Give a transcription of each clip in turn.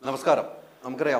നമസ്കാരം നമുക്കറിയാം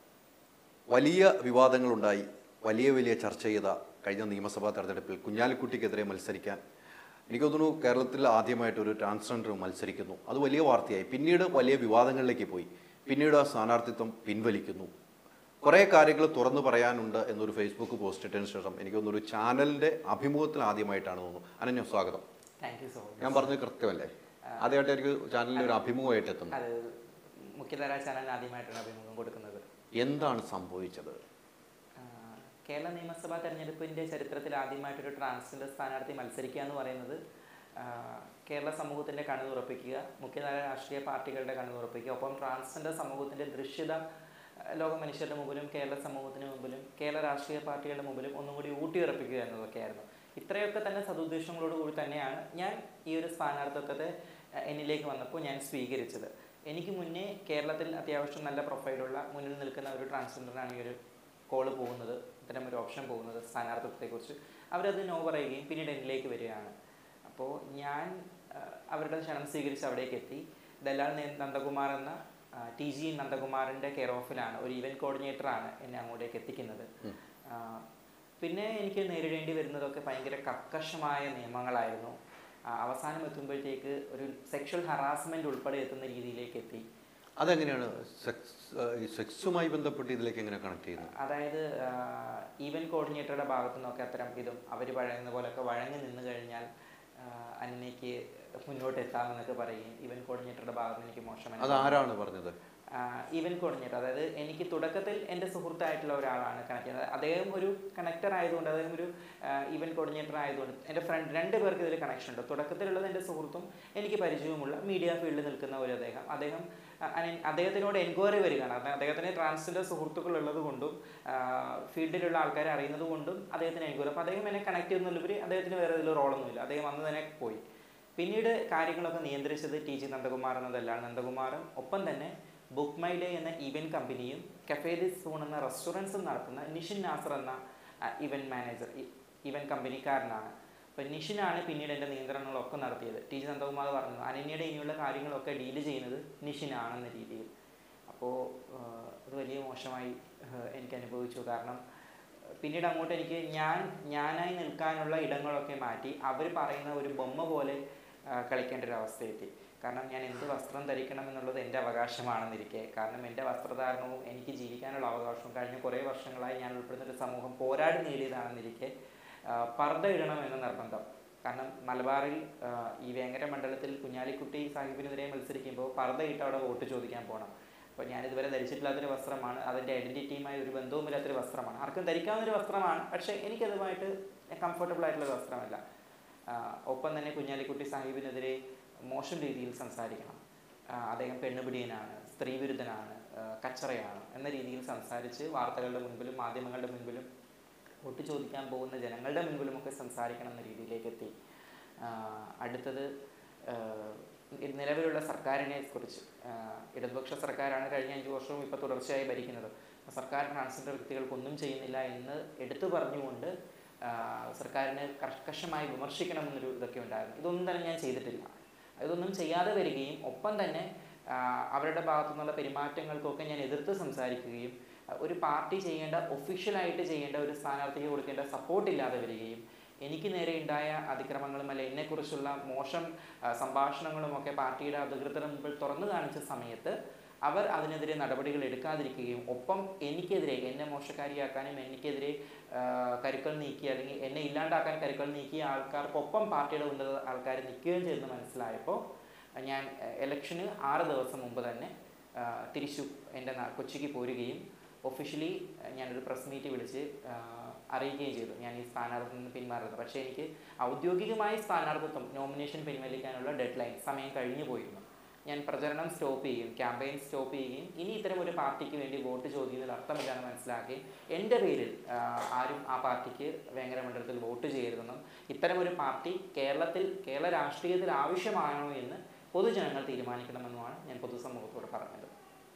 വലിയ വിവാദങ്ങളുണ്ടായി വലിയ വലിയ ചർച്ച ചെയ്ത കഴിഞ്ഞ നിയമസഭാ തെരഞ്ഞെടുപ്പിൽ കുഞ്ഞാലിക്കുട്ടിക്കെതിരെ മത്സരിക്കാൻ എനിക്ക് തോന്നുന്നു കേരളത്തിൽ ആദ്യമായിട്ട് ഒരു ട്രാൻസ്ജെൻഡർ മത്സരിക്കുന്നു അത് വലിയ വാർത്തയായി പിന്നീട് വലിയ വിവാദങ്ങളിലേക്ക് പോയി പിന്നീട് ആ സ്ഥാനാർത്ഥിത്വം പിൻവലിക്കുന്നു കുറേ കാര്യങ്ങൾ തുറന്നു പറയാനുണ്ട് എന്നൊരു ഫേസ്ബുക്ക് പോസ്റ്റ് ഇട്ടതിന് ശേഷം എനിക്ക് തോന്നുന്നു ഒരു ചാനലിൻ്റെ അഭിമുഖത്തിൽ ആദ്യമായിട്ടാണ് തോന്നുന്നു അനന്യ സ്വാഗതം താങ്ക് യു സോ മച്ച് ഞാൻ പറഞ്ഞത് കൃത്യമല്ലേ ആദ്യമായിട്ട് എനിക്ക് ചാനലിൽ ഒരു അഭിമുഖമായിട്ട് എത്തുന്നു അത് മുഖ്യധാര ചാനലിന് ആദ്യമായിട്ടാണ് അഭിമുഖം കൊടുക്കുന്നത് എന്താണ് സംഭവിച്ചത് ആ, കേരള നിയമസഭാ തെരഞ്ഞെടുപ്പിന്റെ ചരിത്രത്തിൽ ആദ്യമായിട്ടൊരു ട്രാൻസ്ജെൻഡർ സ്ഥാനാർത്ഥി മത്സരിക്കുക എന്ന് പറയുന്നത് ആ, കേരള സമൂഹത്തിന്റെ കണ്ണു തുറപ്പിക്കുക മുഖ്യധാര രാഷ്ട്രീയ പാർട്ടികളുടെ കണ്ണു തുറപ്പിക്കുക ഒപ്പം ട്രാൻസ്ജെൻഡർ സമൂഹത്തിന്റെ ദൃശ്യത ആ, ലോക മനുഷ്യരുടെ മുമ്പിലും കേരള സമൂഹത്തിന് മുമ്പിലും കേരള രാഷ്ട്രീയ പാർട്ടികളുടെ മുമ്പിലും ഒന്നും കൂടി ഊട്ടിയുറപ്പിക്കുക എന്നതൊക്കെയായിരുന്നു ഇത്രയൊക്കെ തന്നെ സതുദ്ദേശങ്ങളോട് കൂടി തന്നെയാണ് ഞാൻ ഈ ഒരു സ്ഥാനാർത്ഥിത്വത്തെ ആ, എന്നിലേക്ക് വന്നപ്പോൾ ഞാൻ സ്വീകരിച്ചത് എനിക്ക് മുന്നേ കേരളത്തിൽ അത്യാവശ്യം നല്ല പ്രൊഫൈലുള്ള മുന്നിൽ നിൽക്കുന്ന ഒരു ട്രാൻസ്ജെൻഡറിനാണ് ഈ ഒരു കോള് പോകുന്നത് ഇത്തരം ഒരു ഓപ്ഷൻ പോകുന്നത് സ്ഥാനാർത്ഥിത്വത്തെക്കുറിച്ച് അവരത് നോ പറയുകയും പിന്നീട് എന്നിലേക്ക് വരികയാണ് അപ്പോൾ ഞാൻ ആ, അവരുടെ ക്ഷണം സ്വീകരിച്ച് അവിടേക്ക് എത്തി ദലാൽ നേ- നന്ദകുമാർ എന്ന ടി ജി നന്ദകുമാറിൻ്റെ കെയർ ഓഫിലാണ് ഒരു ഇവൻറ്റ് കോർഡിനേറ്ററാണ് എന്നെ അങ്ങോട്ടേക്ക് എത്തിക്കുന്നത് ആ, പിന്നെ എനിക്ക് നേരിടേണ്ടി വരുന്നതൊക്കെ ഭയങ്കര കർക്കശമായ നിയമങ്ങളായിരുന്നു ആ, അവസാനം എത്തുമ്പോഴത്തേക്ക് ഒരു സെക്ഷൽ ഹറാസ്മെന്റ് ഉൾപ്പെടെ എത്തുന്ന രീതിയിലേക്ക് എത്തി അതെങ്ങനെയാണ് സെക്സ് ഈ സെക്സുമായി ബന്ധപ്പെട്ട് ഇതിലേക്ക് എങ്ങനെ കണക്ട് ചെയ്യുന്നത് അതായത് ഈവൻറ്റ് കോർഡിനേറ്ററുടെ ഭാഗത്തു നിന്നൊക്കെ അത്തരം ഇതും അവർ വഴങ്ങുന്ന പോലൊക്കെ വഴങ്ങി നിന്ന് കഴിഞ്ഞാൽ അന്നേക്ക് മുന്നോട്ട് എത്താമെന്നൊക്കെ പറയും ഈവൻറ്റ് കോർഡിനേറ്ററുടെ ഭാഗത്ത് നിന്ന് എനിക്ക് മോശം അത് ആരാണ് പറഞ്ഞത് ഈവൻറ്റ് കോർഡിനേറ്റർ അതായത് എനിക്ക് തുടക്കത്തിൽ എൻ്റെ സുഹൃത്തായിട്ടുള്ള ഒരാളാണ് കണക്ട് ചെയ്യുന്നത് അദ്ദേഹം ഒരു കണക്ടർ ആയതുകൊണ്ട് അദ്ദേഹം ഒരു ഈവൻറ്റ് കോർഡിനേറ്റർ ആയതുകൊണ്ട് എൻ്റെ ഫ്രണ്ട് രണ്ട് പേർക്ക് ഇതിൽ കണക്ഷൻ ഉണ്ട് തുടക്കത്തിലുള്ളത് എൻ്റെ സുഹൃത്തും എനിക്ക് പരിചയവുമുള്ള മീഡിയ ഫീൽഡിൽ നിൽക്കുന്ന ഒരു അദ്ദേഹം അദ്ദേഹം ആ, അനി- അദ്ദേഹത്തിനോട് എൻക്വയറി വരികയാണ് അത് അദ്ദേഹത്തിന് ട്രാൻസ്ജെൻഡർ സുഹൃത്തുക്കൾ ഉള്ളത് കൊണ്ടും ഫീൽഡിലുള്ള ആൾക്കാരെ അറിയുന്നത് കൊണ്ടും അദ്ദേഹത്തിന് എൻക്വയറി അപ്പോൾ അദ്ദേഹം എന്നെ കണക്ട് ചെയ്യുന്നതിലുപരി അദ്ദേഹത്തിന് വേറെ ഇതിൽ റോളൊന്നുമില്ല അദ്ദേഹം അന്ന് തന്നെ പോയി പിന്നീട് കാര്യങ്ങളൊക്കെ നിയന്ത്രിച്ചത് ടി ജി നന്ദകുമാർ എന്നതല്ലാണ് നന്ദകുമാറും ഒപ്പം തന്നെ ബുക്ക് മൈ ഡേ എന്ന ഇവന്റ് കമ്പനിയും കഫേ ദി സൂൺ എന്ന റെസ്റ്റോറൻറ്റ്സും നടത്തുന്ന നിഷിൻ നാസർ എന്ന ഇവന്റ് മാനേജർ ഇവന്റ് കമ്പനിക്കാരനാണ് അപ്പോൾ നിഷിനാണ് പിന്നീട് എൻ്റെ നിയന്ത്രണങ്ങളൊക്കെ നടത്തിയത് ടി ജി നന്ദകുമാർ പറഞ്ഞു അനന്യയുടെ ഇനിയുള്ള കാര്യങ്ങളൊക്കെ ഡീൽ ചെയ്യുന്നത് നിഷിനാണെന്ന രീതിയിൽ അപ്പോൾ അത് വലിയ മോശമായി ആഹ്, എനിക്ക് അനുഭവിച്ചു കാരണം പിന്നീട് അങ്ങോട്ട് എനിക്ക് ഞാൻ ഞാനായി നിൽക്കാനുള്ള ഇടങ്ങളൊക്കെ മാറ്റി അവർ പറയുന്ന ഒരു ബൊമ്മ പോലെ ആ, കളിക്കേണ്ട ഒരു അവസ്ഥയെത്തി കാരണം ഞാൻ എന്ത് വസ്ത്രം ധരിക്കണം എന്നുള്ളത് എൻ്റെ അവകാശമാണെന്നിരിക്കെ കാരണം എൻ്റെ വസ്ത്രധാരണവും എനിക്ക് ജീവിക്കാനുള്ള അവകാശവും കഴിഞ്ഞ കുറേ വർഷങ്ങളായി ഞാൻ ഉൾപ്പെടുന്ന ഒരു സമൂഹം പോരാടി നേടിയതാണെന്നിരിക്കെ ആ, പർദ്ദ ഇടണം എന്ന നിർബന്ധം കാരണം മലബാറിൽ ആ, ഈ വേങ്ങര മണ്ഡലത്തിൽ കുഞ്ഞാലിക്കുട്ടി സാഹിബിനെതിരെ മത്സരിക്കുമ്പോൾ പർദ്ദ ഇട്ട് അവിടെ വോട്ട് ചോദിക്കാൻ പോകണം അപ്പോൾ ഞാൻ ഇതുവരെ ധരിച്ചിട്ടില്ലാത്തൊരു വസ്ത്രമാണ് അതിൻ്റെ ഐഡൻറ്റിറ്റിയുമായി ഒരു ബന്ധവുമില്ലാത്തൊരു വസ്ത്രമാണ് ആർക്കും ധരിക്കാവുന്നൊരു വസ്ത്രമാണ് പക്ഷേ എനിക്കതുമായിട്ട് കംഫർട്ടബിൾ ആയിട്ടുള്ള വസ്ത്രമല്ല ആ, ഒപ്പം തന്നെ കുഞ്ഞാലിക്കുട്ടി സാഹിബിനെതിരെ മോശം രീതിയിൽ സംസാരിക്കണം ആ, അദ്ദേഹം പെണ്ണുപിടിയനാണ് സ്ത്രീവിരുദ്ധനാണ് ആ, കച്ചറയാണ് എന്ന രീതിയിൽ സംസാരിച്ച് വാർത്തകളുടെ മുൻപിലും മാധ്യമങ്ങളുടെ മുൻപിലും വോട്ട് ചോദിക്കാൻ പോകുന്ന ജനങ്ങളുടെ മുൻപിലുമൊക്കെ സംസാരിക്കണം എന്ന രീതിയിലേക്ക് എത്തി ആ, അടുത്തത് ആ, ഈ നിലവിലുള്ള സർക്കാരിനെ കുറിച്ച് ആ, ഇടതുപക്ഷ സർക്കാരാണ് കഴിഞ്ഞ അഞ്ച് വർഷവും ഇപ്പോൾ തുടർച്ചയായി ഭരിക്കുന്നത് അപ്പോൾ സർക്കാർ ട്രാൻസ്ജെൻഡർ വ്യക്തികൾക്കൊന്നും ചെയ്യുന്നില്ല എന്ന് എടുത്തു പറഞ്ഞുകൊണ്ട് ആ, സർക്കാരിനെ കർക്കശമായി വിമർശിക്കണമെന്നൊരു ഇതൊക്കെ ഉണ്ടായിരുന്നു ഇതൊന്നും തന്നെ ഞാൻ ചെയ്തിട്ടില്ല ഇതൊന്നും ചെയ്യാതെ വരികയും ഒപ്പം തന്നെ ആ, അവരുടെ ഭാഗത്തു നിന്നുള്ള പെരുമാറ്റങ്ങൾക്കൊക്കെ ഞാൻ എതിർത്ത് സംസാരിക്കുകയും ആ, ഒരു പാർട്ടി ചെയ്യേണ്ട ഒഫീഷ്യലായിട്ട് ചെയ്യേണ്ട ഒരു സ്ഥാനാർത്ഥിക്ക് കൊടുക്കേണ്ട സപ്പോർട്ട് ഇല്ലാതെ വരികയും എനിക്ക് നേരെ ഉണ്ടായ അതിക്രമങ്ങളും അല്ലെ എന്നെക്കുറിച്ചുള്ള മോശം ആ, സംഭാഷണങ്ങളും ഒക്കെ പാർട്ടിയുടെ അധികൃതരുടെ മുമ്പിൽ തുറന്നു കാണിച്ച സമയത്ത് അവർ അതിനെതിരെ നടപടികൾ എടുക്കാതിരിക്കുകയും ഒപ്പം എനിക്കെതിരെ എന്നെ മോശക്കാരിയാക്കാനും എനിക്കെതിരെ ആ, കരുക്കൾ നീക്കി അല്ലെങ്കിൽ എന്നെ ഇല്ലാണ്ടാക്കാൻ കരുക്കൾ നീക്കിയ ആൾക്കാർക്കൊപ്പം പാർട്ടിയുടെ ഉന്നത ആൾക്കാർ നിൽക്കുകയും ചെയ്യുന്നത് മനസ്സിലായപ്പോൾ ഞാൻ ഇലക്ഷന് ആറ് ദിവസം മുമ്പ് തന്നെ ആ, തിരിച്ചു എൻ്റെ നാ- കൊച്ചിക്ക് പോരുകയും ഒഫീഷ്യലി ഞാനൊരു പ്രസ് മീറ്റ് വിളിച്ച് ആ, അറിയിക്കുകയും ചെയ്തു ഞാൻ ഈ സ്ഥാനാർത്ഥിത്വത്തിൽ നിന്ന് പിന്മാറുന്നത് പക്ഷേ എനിക്ക് ഔദ്യോഗികമായി സ്ഥാനാർത്ഥിത്വം നോമിനേഷൻ പിൻവലിക്കാനുള്ള ഡെഡ് ലൈൻ സമയം കഴിഞ്ഞു പോയിരുന്നു ഞാൻ പ്രചരണം സ്റ്റോപ്പ് ചെയ്യും ക്യാമ്പയിൻ സ്റ്റോപ്പ് ചെയ്യുകയും ഇനി ഇത്തരം ഒരു പാർട്ടിക്ക് വേണ്ടി വോട്ട് ചോദിക്കുന്നതിൽ അർത്ഥമില്ലാന്ന് മനസ്സിലാക്കി എൻ്റെ പേരിൽ ആ, ആരും ആ പാർട്ടിക്ക് വേങ്ങര മണ്ഡലത്തിൽ വോട്ട് ചെയ്യരുതെന്നും ഇത്തരം ഒരു പാർട്ടി കേരളത്തിൽ കേരള രാഷ്ട്രീയത്തിൽ ആവശ്യമാണോ എന്ന് പൊതുജനങ്ങൾ തീരുമാനിക്കണമെന്നുമാണ് ഞാൻ പൊതുസമൂഹത്തോട് പറഞ്ഞത്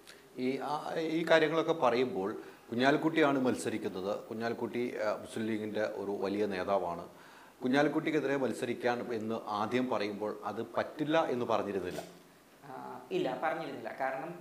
ഈ ആ- ഈ കാര്യങ്ങളൊക്കെ പറയുമ്പോൾ കുഞ്ഞാലിക്കുട്ടിയാണ് മത്സരിക്കുന്നത് കുഞ്ഞാലിക്കുട്ടി ആ, മുസ്ലിം ലീഗിൻ്റെ ഒരു വലിയ നേതാവാണ് കുഞ്ഞാലിക്കുട്ടിക്കെതിരെ മത്സരിക്കാൻ എന്ന് ആദ്യം പറയുമ്പോൾ അത് പറ്റില്ല എന്ന് പറഞ്ഞിരുന്നില്ല ആ, ഇല്ല പറഞ്ഞിരുന്നില്ല കാരണം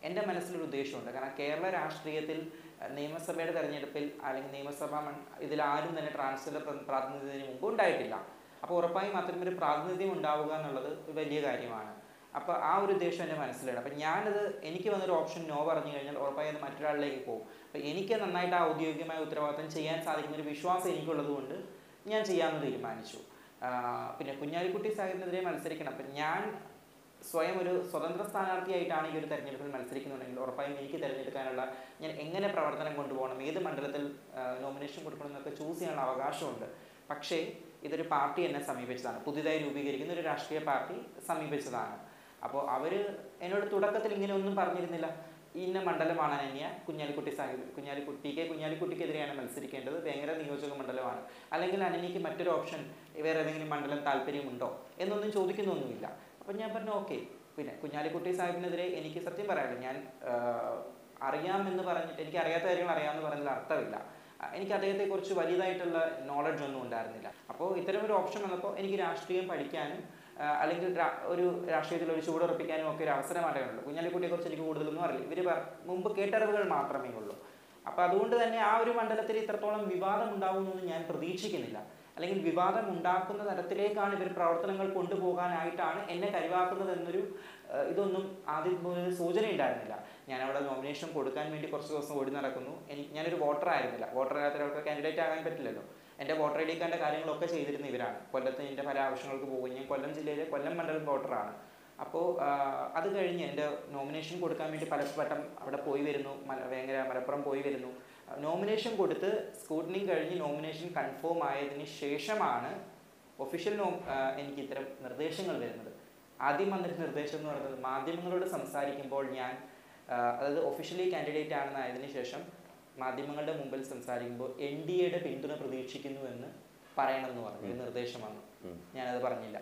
എൻ്റെ മനസ്സിലൊരു ഉദ്ദേശമുണ്ട് കാരണം കേരള രാഷ്ട്രീയത്തിൽ അഹ്, നിയമസഭയുടെ തെരഞ്ഞെടുപ്പിൽ അല്ലെങ്കിൽ നിയമസഭാ മൺ ഇതിൽ ആരും തന്നെ ട്രാൻസ്ജെൻഡർ പ്ര- പ്രാതിനിധ്യത്തിന് മുമ്പ് ഉണ്ടായിട്ടില്ല അപ്പോൾ ഉറപ്പായും അത്തരമൊരു പ്രാതിനിധ്യം ഉണ്ടാവുക എന്നുള്ളത് ഒരു വലിയ കാര്യമാണ് അപ്പോൾ ആ ഒരു ഉദ്ദേശം എൻ്റെ മനസ്സിലുണ്ട് അപ്പം ഞാനത് എനിക്ക് വന്നൊരു ഓപ്ഷൻ നോ പറഞ്ഞു കഴിഞ്ഞാൽ ഉറപ്പായും അത് മറ്റൊരാളിലേക്ക് പോകും അപ്പം എനിക്ക് നന്നായിട്ട് ആ ഔദ്യോഗികമായ ഉത്തരവാദിത്തം ചെയ്യാൻ സാധിക്കുന്ന ഒരു വിശ്വാസം എനിക്കുള്ളത് കൊണ്ട് ഞാൻ ചെയ്യാമെന്ന് തീരുമാനിച്ചു ആ, പിന്നെ കുഞ്ഞാലിക്കുട്ടി സാഹിബിനെതിരെ മത്സരിക്കണം അപ്പം ഞാൻ സ്വയം ഒരു സ്വതന്ത്ര സ്ഥാനാർത്ഥിയായിട്ടാണ് ഈ ഒരു തെരഞ്ഞെടുപ്പിൽ മത്സരിക്കുന്നുണ്ടെങ്കിൽ ഉറപ്പായും എനിക്ക് തിരഞ്ഞെടുക്കാനുള്ള ഞാൻ എങ്ങനെ പ്രവർത്തനം കൊണ്ടുപോകണം ഏത് മണ്ഡലത്തിൽ നോമിനേഷൻ കൊടുക്കണം എന്നൊക്കെ ചൂസ് ചെയ്യാനുള്ള അവകാശമുണ്ട് പക്ഷേ ഇതൊരു പാർട്ടി എന്നെ സമീപിച്ചതാണ് പുതിയതായി രൂപീകരിക്കുന്ന ഒരു രാഷ്ട്രീയ പാർട്ടി സമീപിച്ചതാണ് അപ്പോൾ അവർ എന്നോട് തുടക്കത്തിൽ ഇങ്ങനെ ഒന്നും പറഞ്ഞിരുന്നില്ല ഇന്ന മണ്ഡലമാണ് അനന്യ കുഞ്ഞാലിക്കുട്ടി സാഹിബ് കുഞ്ഞാലിക്കുട്ടിക്ക് കുഞ്ഞാലിക്കുട്ടിക്കെതിരെയാണ് മത്സരിക്കേണ്ടത് വേങ്ങര നിയോജക മണ്ഡലമാണ് അല്ലെങ്കിൽ അനന്യക്ക് മറ്റൊരു ഓപ്ഷൻ വേറെ ഏതെങ്കിലും മണ്ഡലം താല്പര്യമുണ്ടോ എന്നൊന്നും ചോദിക്കുന്നൊന്നുമില്ല അപ്പം ഞാൻ പറഞ്ഞു ഓക്കെ പിന്നെ കുഞ്ഞാലിക്കുട്ടി സാഹിബിനെതിരെ എനിക്ക് സത്യം പറയാമല്ലോ ഞാൻ ആഹ്, അറിയാമെന്ന് പറഞ്ഞിട്ട് എനിക്ക് അറിയാത്ത കാര്യങ്ങൾ അറിയാമെന്ന് പറഞ്ഞതിൽ അർത്ഥമില്ല ആ, എനിക്ക് അദ്ദേഹത്തെക്കുറിച്ച് വലിയതായിട്ടുള്ള നോളജ് ഒന്നും ഉണ്ടായിരുന്നില്ല അപ്പോൾ ഇത്തരം ഒരു ഓപ്ഷൻ വന്നപ്പോൾ എനിക്ക് രാഷ്ട്രീയം പഠിക്കാനും ആ, അല്ലെങ്കിൽ രാ- ഒരു രാഷ്ട്രീയത്തിൽ ഒരു ചൂടുറപ്പിക്കാനും ഒക്കെ ഒരു അവസരമായിട്ടേ ഉള്ളൂ കുഞ്ഞാലിക്കുട്ടിയെക്കുറിച്ച് എനിക്ക് കൂടുതലൊന്നും അറിയില്ല ഇവർ മുമ്പ് കേട്ടറിവുകൾ മാത്രമേ ഉള്ളൂ അപ്പോൾ അതുകൊണ്ട് തന്നെ ആ ഒരു മണ്ഡലത്തിൽ ഇത്രത്തോളം വിവാദം ഉണ്ടാകുമെന്നൊന്നും ഞാൻ പ്രതീക്ഷിക്കുന്നില്ല അല്ലെങ്കിൽ വിവാദം ഉണ്ടാക്കുന്ന തരത്തിലേക്കാണ് ഇവർ പ്രവർത്തനങ്ങൾ കൊണ്ടുപോകാനായിട്ടാണ് എന്നെ കരുവാക്കുന്നത് എന്നൊരു ആ, ഇതൊന്നും ആദ്യം മുതൽ ഒരു സൂചന ഉണ്ടായിരുന്നില്ല ഞാൻ അവിടെ നോമിനേഷൻ കൊടുക്കാൻ വേണ്ടി കുറച്ച് ദിവസം ഓടി നടക്കുന്നു എനിക്ക് ഞാനൊരു വോട്ടർ ആയിരുന്നില്ല വോട്ടർ അല്ലാത്ത ഒരാൾക്ക് കാൻഡിഡേറ്റ് ആകാൻ പറ്റില്ലല്ലോ എൻ്റെ വോട്ടർ ഐ ഡി കാർഡിൻ്റെ കാര്യങ്ങളൊക്കെ ചെയ്തിരുന്ന ഇവരാണ് കൊല്ലത്ത് എൻ്റെ പല ആവശ്യങ്ങൾക്ക് പോകും ഞാൻ കൊല്ലം ജില്ലയിലെ കൊല്ലം മണ്ഡലം വോട്ടറാണ് അപ്പോൾ അത് കഴിഞ്ഞ് എൻ്റെ നോമിനേഷൻ കൊടുക്കാൻ വേണ്ടി പലവട്ടം അവിടെ പോയി വരുന്നു മല- വേങ്ങര മലപ്പുറം പോയി വരുന്നു നോമിനേഷൻ കൊടുത്ത് സ്കൂട്ടനിങ് കഴിഞ്ഞ് നോമിനേഷൻ കൺഫേം ആയതിന് ശേഷമാണ് ഒഫീഷ്യൽ നോ ആ, എനിക്ക് ഇത്തരം നിർദ്ദേശങ്ങൾ വരുന്നത് ആദ്യം വന്നൊരു നിർദ്ദേശം എന്ന് പറയുന്നത് മാധ്യമങ്ങളോട് സംസാരിക്കുമ്പോൾ ഞാൻ ആ, അതായത് ഒഫീഷ്യലി കാൻഡിഡേറ്റ് ആണെന്നായതിനു ശേഷം മാധ്യമങ്ങളുടെ മുമ്പിൽ സംസാരിക്കുമ്പോൾ എൻ ഡി എയുടെ പിന്തുണ പ്രതീക്ഷിക്കുന്നു എന്ന് പറയണം എന്ന് പറഞ്ഞു ഒരു നിർദ്ദേശം വന്നു ഉം. ഞാനത് പറഞ്ഞില്ല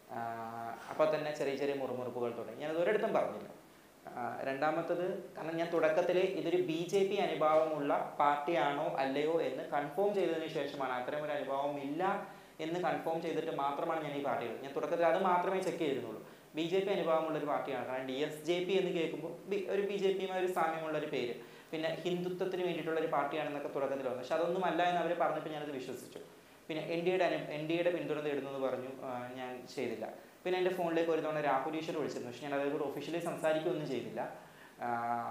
അപ്പോൾ തന്നെ ചെറിയ ചെറിയ മുറുമുറുപ്പുകൾ തുടങ്ങി ഞാനത് ഒരിടത്തും പറഞ്ഞില്ല ആ, രണ്ടാമത്തത് കാരണം ഞാൻ തുടക്കത്തിൽ ഇതൊരു ബി ജെ പി അനുഭാവമുള്ള പാർട്ടിയാണോ അല്ലയോ എന്ന് കൺഫേം ചെയ്തതിന് ശേഷമാണ് അത്തരം ഒരു അനുഭാവം ഇല്ല എന്ന് കൺഫേം ചെയ്തിട്ട് മാത്രമാണ് ഞാൻ ഈ പാർട്ടിയിൽ ഞാൻ തുടക്കത്തിൽ അത് മാത്രമേ ചെക്ക് ചെയ്തിരുന്നുള്ളൂ ബി ജെ പി അനുഭാവമുള്ള ഒരു പാർട്ടിയാണ് കാരണം ഡി എസ് ജെ പി എന്ന് കേൾക്കുമ്പോൾ ബി- ഒരു ബി ജെ പിയുമായി ഒരു സാമ്യമുള്ള ഒരു പേര് പിന്നെ ഹിന്ദുത്വത്തിന് വേണ്ടിയിട്ടുള്ള ഒരു പാർട്ടിയാണെന്നൊക്കെ തുടക്കത്തിൽ വന്നു പക്ഷെ അതൊന്നും അല്ല എന്ന് അവർ പറഞ്ഞപ്പോൾ ഞാനത് വിശ്വസിച്ചു പിന്നെ എൻ ഡി എയുടെ എൻ ഡി എയുടെ പിന്തുണ തേടുന്നെന്ന് പറഞ്ഞു ആ, ഞാൻ ചെയ്തില്ല പിന്നെ എൻ്റെ ഫോണിലേക്ക് ഒരു തവണ രാഹുൽ ഈശ്വർ വിളിച്ചിരുന്നു പക്ഷെ ഞാൻ അതേപോലെ ഒഫീഷ്യലി സംസാരിക്കുകയൊന്നും ചെയ്തില്ല ആ,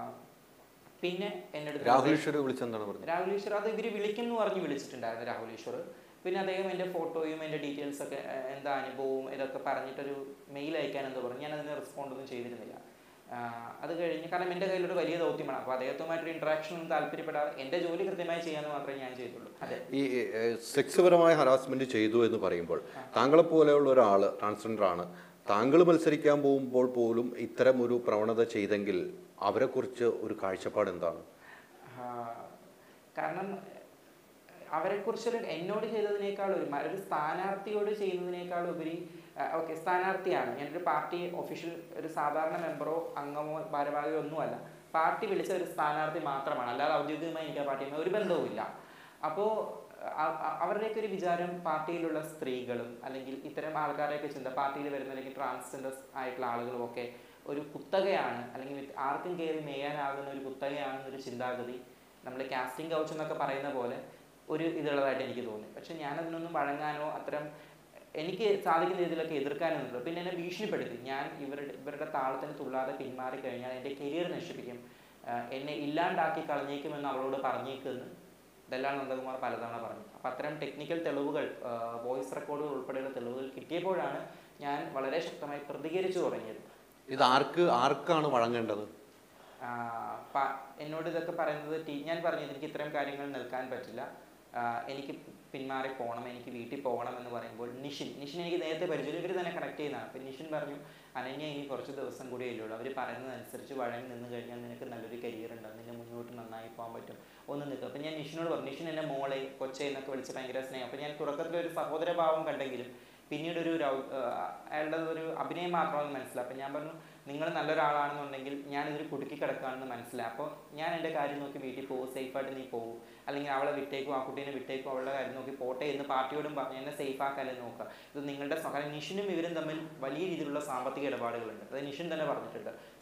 പിന്നെ എൻ്റെ അടുത്ത് രാഹുൽ ഈശ്വർ വിളിച്ചെന്താണ് പറഞ്ഞത് രാഹുൽ ഈശ്വർ അത് ഇവർ വിളിക്കും എന്ന് പറഞ്ഞ് വിളിച്ചിട്ടുണ്ടായിരുന്നു രാഹുൽ ഈശ്വർ പിന്നെ അദ്ദേഹം എൻ്റെ ഫോട്ടോയും എൻ്റെ ഡീറ്റെയിൽസ് ഒക്കെ ഏഹ്, എന്താ അനുഭവവും ഇതൊക്കെ പറഞ്ഞിട്ടൊരു മെയിൽ അയക്കാൻ എന്തോ പറഞ്ഞു ഞാൻ അതിന് റെസ്പോണ്ട് ഒന്നും ചെയ്തിരുന്നില്ല ആഹ്, അത് കഴിഞ്ഞ് കാരണം എൻ്റെ കയ്യിലൊരു വലിയ ദൗത്യമാണ് അപ്പോൾ അദ്ദേഹത്തുമായിട്ടൊരു ഇൻട്രാക്ഷൻ ഒന്നും താല്പര്യപ്പെടാതെ എൻ്റെ ജോലി കൃത്യമായി ചെയ്യാമെന്ന് മാത്രമേ ഞാൻ ചെയ്തുള്ളൂ അതെ ഈ സെക്സ് പരമായ ഹറാസ്മെന്റ് ചെയ്തു എന്ന് പറയുമ്പോൾ താങ്കളെ പോലെയുള്ള ഒരാൾ ട്രാൻസ്ജെൻഡർ ആണ് താങ്കൾ മത്സരിക്കാൻ പോകുമ്പോൾ പോലും ഇത്തരം ഒരു പ്രവണത ചെയ്തെങ്കിൽ അവരെക്കുറിച്ച് ഒരു കാഴ്ചപ്പാട് എന്താണ് ആ, കാരണം അവരെക്കുറിച്ചൊരു എന്നോട് ചെയ്തതിനേക്കാൾ ഒരു മ- ഒരു സ്ഥാനാർത്ഥിയോട് ചെയ്യുന്നതിനേക്കാൾ ഉപരി ഓക്കെ സ്ഥാനാർത്ഥിയാണ് ഞാനൊരു പാർട്ടി ഒഫീഷ്യൽ ഒരു സാധാരണ മെമ്പറോ അംഗമോ ഭാരവാഹിയോ ഒന്നുമല്ല പാർട്ടി വിളിച്ച ഒരു സ്ഥാനാർത്ഥി മാത്രമാണ് അല്ലാതെ ഔദ്യോഗികമായി എനിക്ക് ആ പാർട്ടിയുമായി ഒരു ബന്ധവുമില്ല അപ്പോൾ അവരുടെയൊക്കെ ഒരു വിചാരം പാർട്ടിയിലുള്ള സ്ത്രീകളും അല്ലെങ്കിൽ ഇത്തരം ആൾക്കാരെയൊക്കെ ചിന്ത പാർട്ടിയിൽ വരുന്ന അല്ലെങ്കിൽ ട്രാൻസ്ജെൻഡേഴ്സ് ആയിട്ടുള്ള ആളുകളും ഒക്കെ ഒരു കുത്തകയാണ് അല്ലെങ്കിൽ ആർക്കും കയറി മേയാനാകുന്ന ഒരു കുത്തകയാണെന്നൊരു ചിന്താഗതി നമ്മൾ കാസ്റ്റിംഗ് കൗച്ച് എന്നൊക്കെ പറയുന്ന പോലെ ഒരു ഇതുള്ളതായിട്ട് എനിക്ക് തോന്നി പക്ഷെ ഞാനതിനൊന്നും വഴങ്ങാനോ അത്തരം എനിക്ക് സാധിക്കുന്ന രീതിയിലൊക്കെ എതിർക്കാനൊന്നുമില്ല പിന്നെ എന്നെ ഭീഷണിപ്പെടുത്തി ഞാൻ ഇവരുടെ ഇവരുടെ താളത്തിന് തുള്ളാതെ പിന്മാറി കഴിഞ്ഞാൽ എൻ്റെ കരിയർ നശിപ്പിക്കും ആഹ് എന്നെ ഇല്ലാണ്ടാക്കി കളഞ്ഞേക്കുമെന്ന് അവളോട് പറഞ്ഞേക്കുമെന്ന് ഇതെല്ലാം നന്ദകുമാർ പലതവണ പറഞ്ഞു അപ്പം അത്തരം ടെക്നിക്കൽ തെളിവുകൾ വോയിസ് റെക്കോർഡുകൾ ഉൾപ്പെടെയുള്ള തെളിവുകൾ കിട്ടിയപ്പോഴാണ് ഞാൻ വളരെ ശക്തമായി പ്രതികരിച്ചു തുടങ്ങിയത് ഇത് ആർക്ക് ആർക്കാണ് വഴങ്ങേണ്ടത് ആ, പ- എന്നോട് ഇതൊക്കെ പറയുന്നത് ടീ ഞാൻ പറഞ്ഞു എനിക്ക് ഇത്തരം കാര്യങ്ങൾ നിൽക്കാൻ പറ്റില്ല ആ, എനിക്ക് പിന്മാറി പോകണം എനിക്ക് വീട്ടിൽ പോകണം എന്ന് പറയുമ്പോൾ നിഷിൻ നിഷിൻ എനിക്ക് നേരത്തെ പരിചയം ഇവർ തന്നെ കണക്ട് ചെയ്യുന്നതാണ് അപ്പം നിഷിൻ പറഞ്ഞു അനന്യ ഇനി കുറച്ച് ദിവസം കൂടിയേ ഉള്ളൂ അവർ പറയുന്നതനുസരിച്ച് വഴങ്ങി നിന്ന് കഴിഞ്ഞാൽ നിനക്ക് നല്ലൊരു കരിയർ ഉണ്ടാവും നിന്നെ മുന്നോട്ട് നന്നായി പോകാൻ പറ്റും ഒന്ന് നിൽക്കും അപ്പം ഞാൻ നിഷിനോട് പറഞ്ഞു നിഷിൻ എന്നെ മോളെ കൊച്ചെ എന്നൊക്കെ വിളിച്ച് ഭയങ്കര സ്നേഹം അപ്പം ഞാൻ തുടക്കത്തിൽ ഒരു സഹോദരഭാവം കണ്ടെങ്കിലും പിന്നീട് ഒരു രൗ- ആ, അയാളുടെ ഒരു അഭിനയം മാത്രമാണെന്ന് മനസ്സിലായി അപ്പം ഞാൻ പറഞ്ഞു നിങ്ങൾ നല്ലൊരാളാണെന്നുണ്ടെങ്കിൽ ഞാൻ ഇതിൽ കുടുക്കി കിടക്കുകയാണെന്ന് മനസ്സിലായി അപ്പോൾ ഞാൻ എൻ്റെ കാര്യം നോക്കി വീട്ടിൽ പോകും സേഫായിട്ട് നീ പോകും അല്ലെങ്കിൽ അവളെ വിട്ടേക്കും ആ കുട്ടീനെ വിട്ടേക്കും അവളുടെ കാര്യം നോക്കി പോട്ടെ എന്ന് പാർട്ടിയോടും പറഞ്ഞു എന്നെ സേഫ് ആക്കാനേ നോക്കുക ഇത് നിങ്ങളുടെ സഹ- കാരണം നിഷിനും ഇവരും തമ്മിൽ വലിയ രീതിയിലുള്ള സാമ്പത്തിക ഇടപാടുകളുണ്ട് അത് നിഷിൻ തന്നെ പറഞ്ഞിട്ടുണ്ട്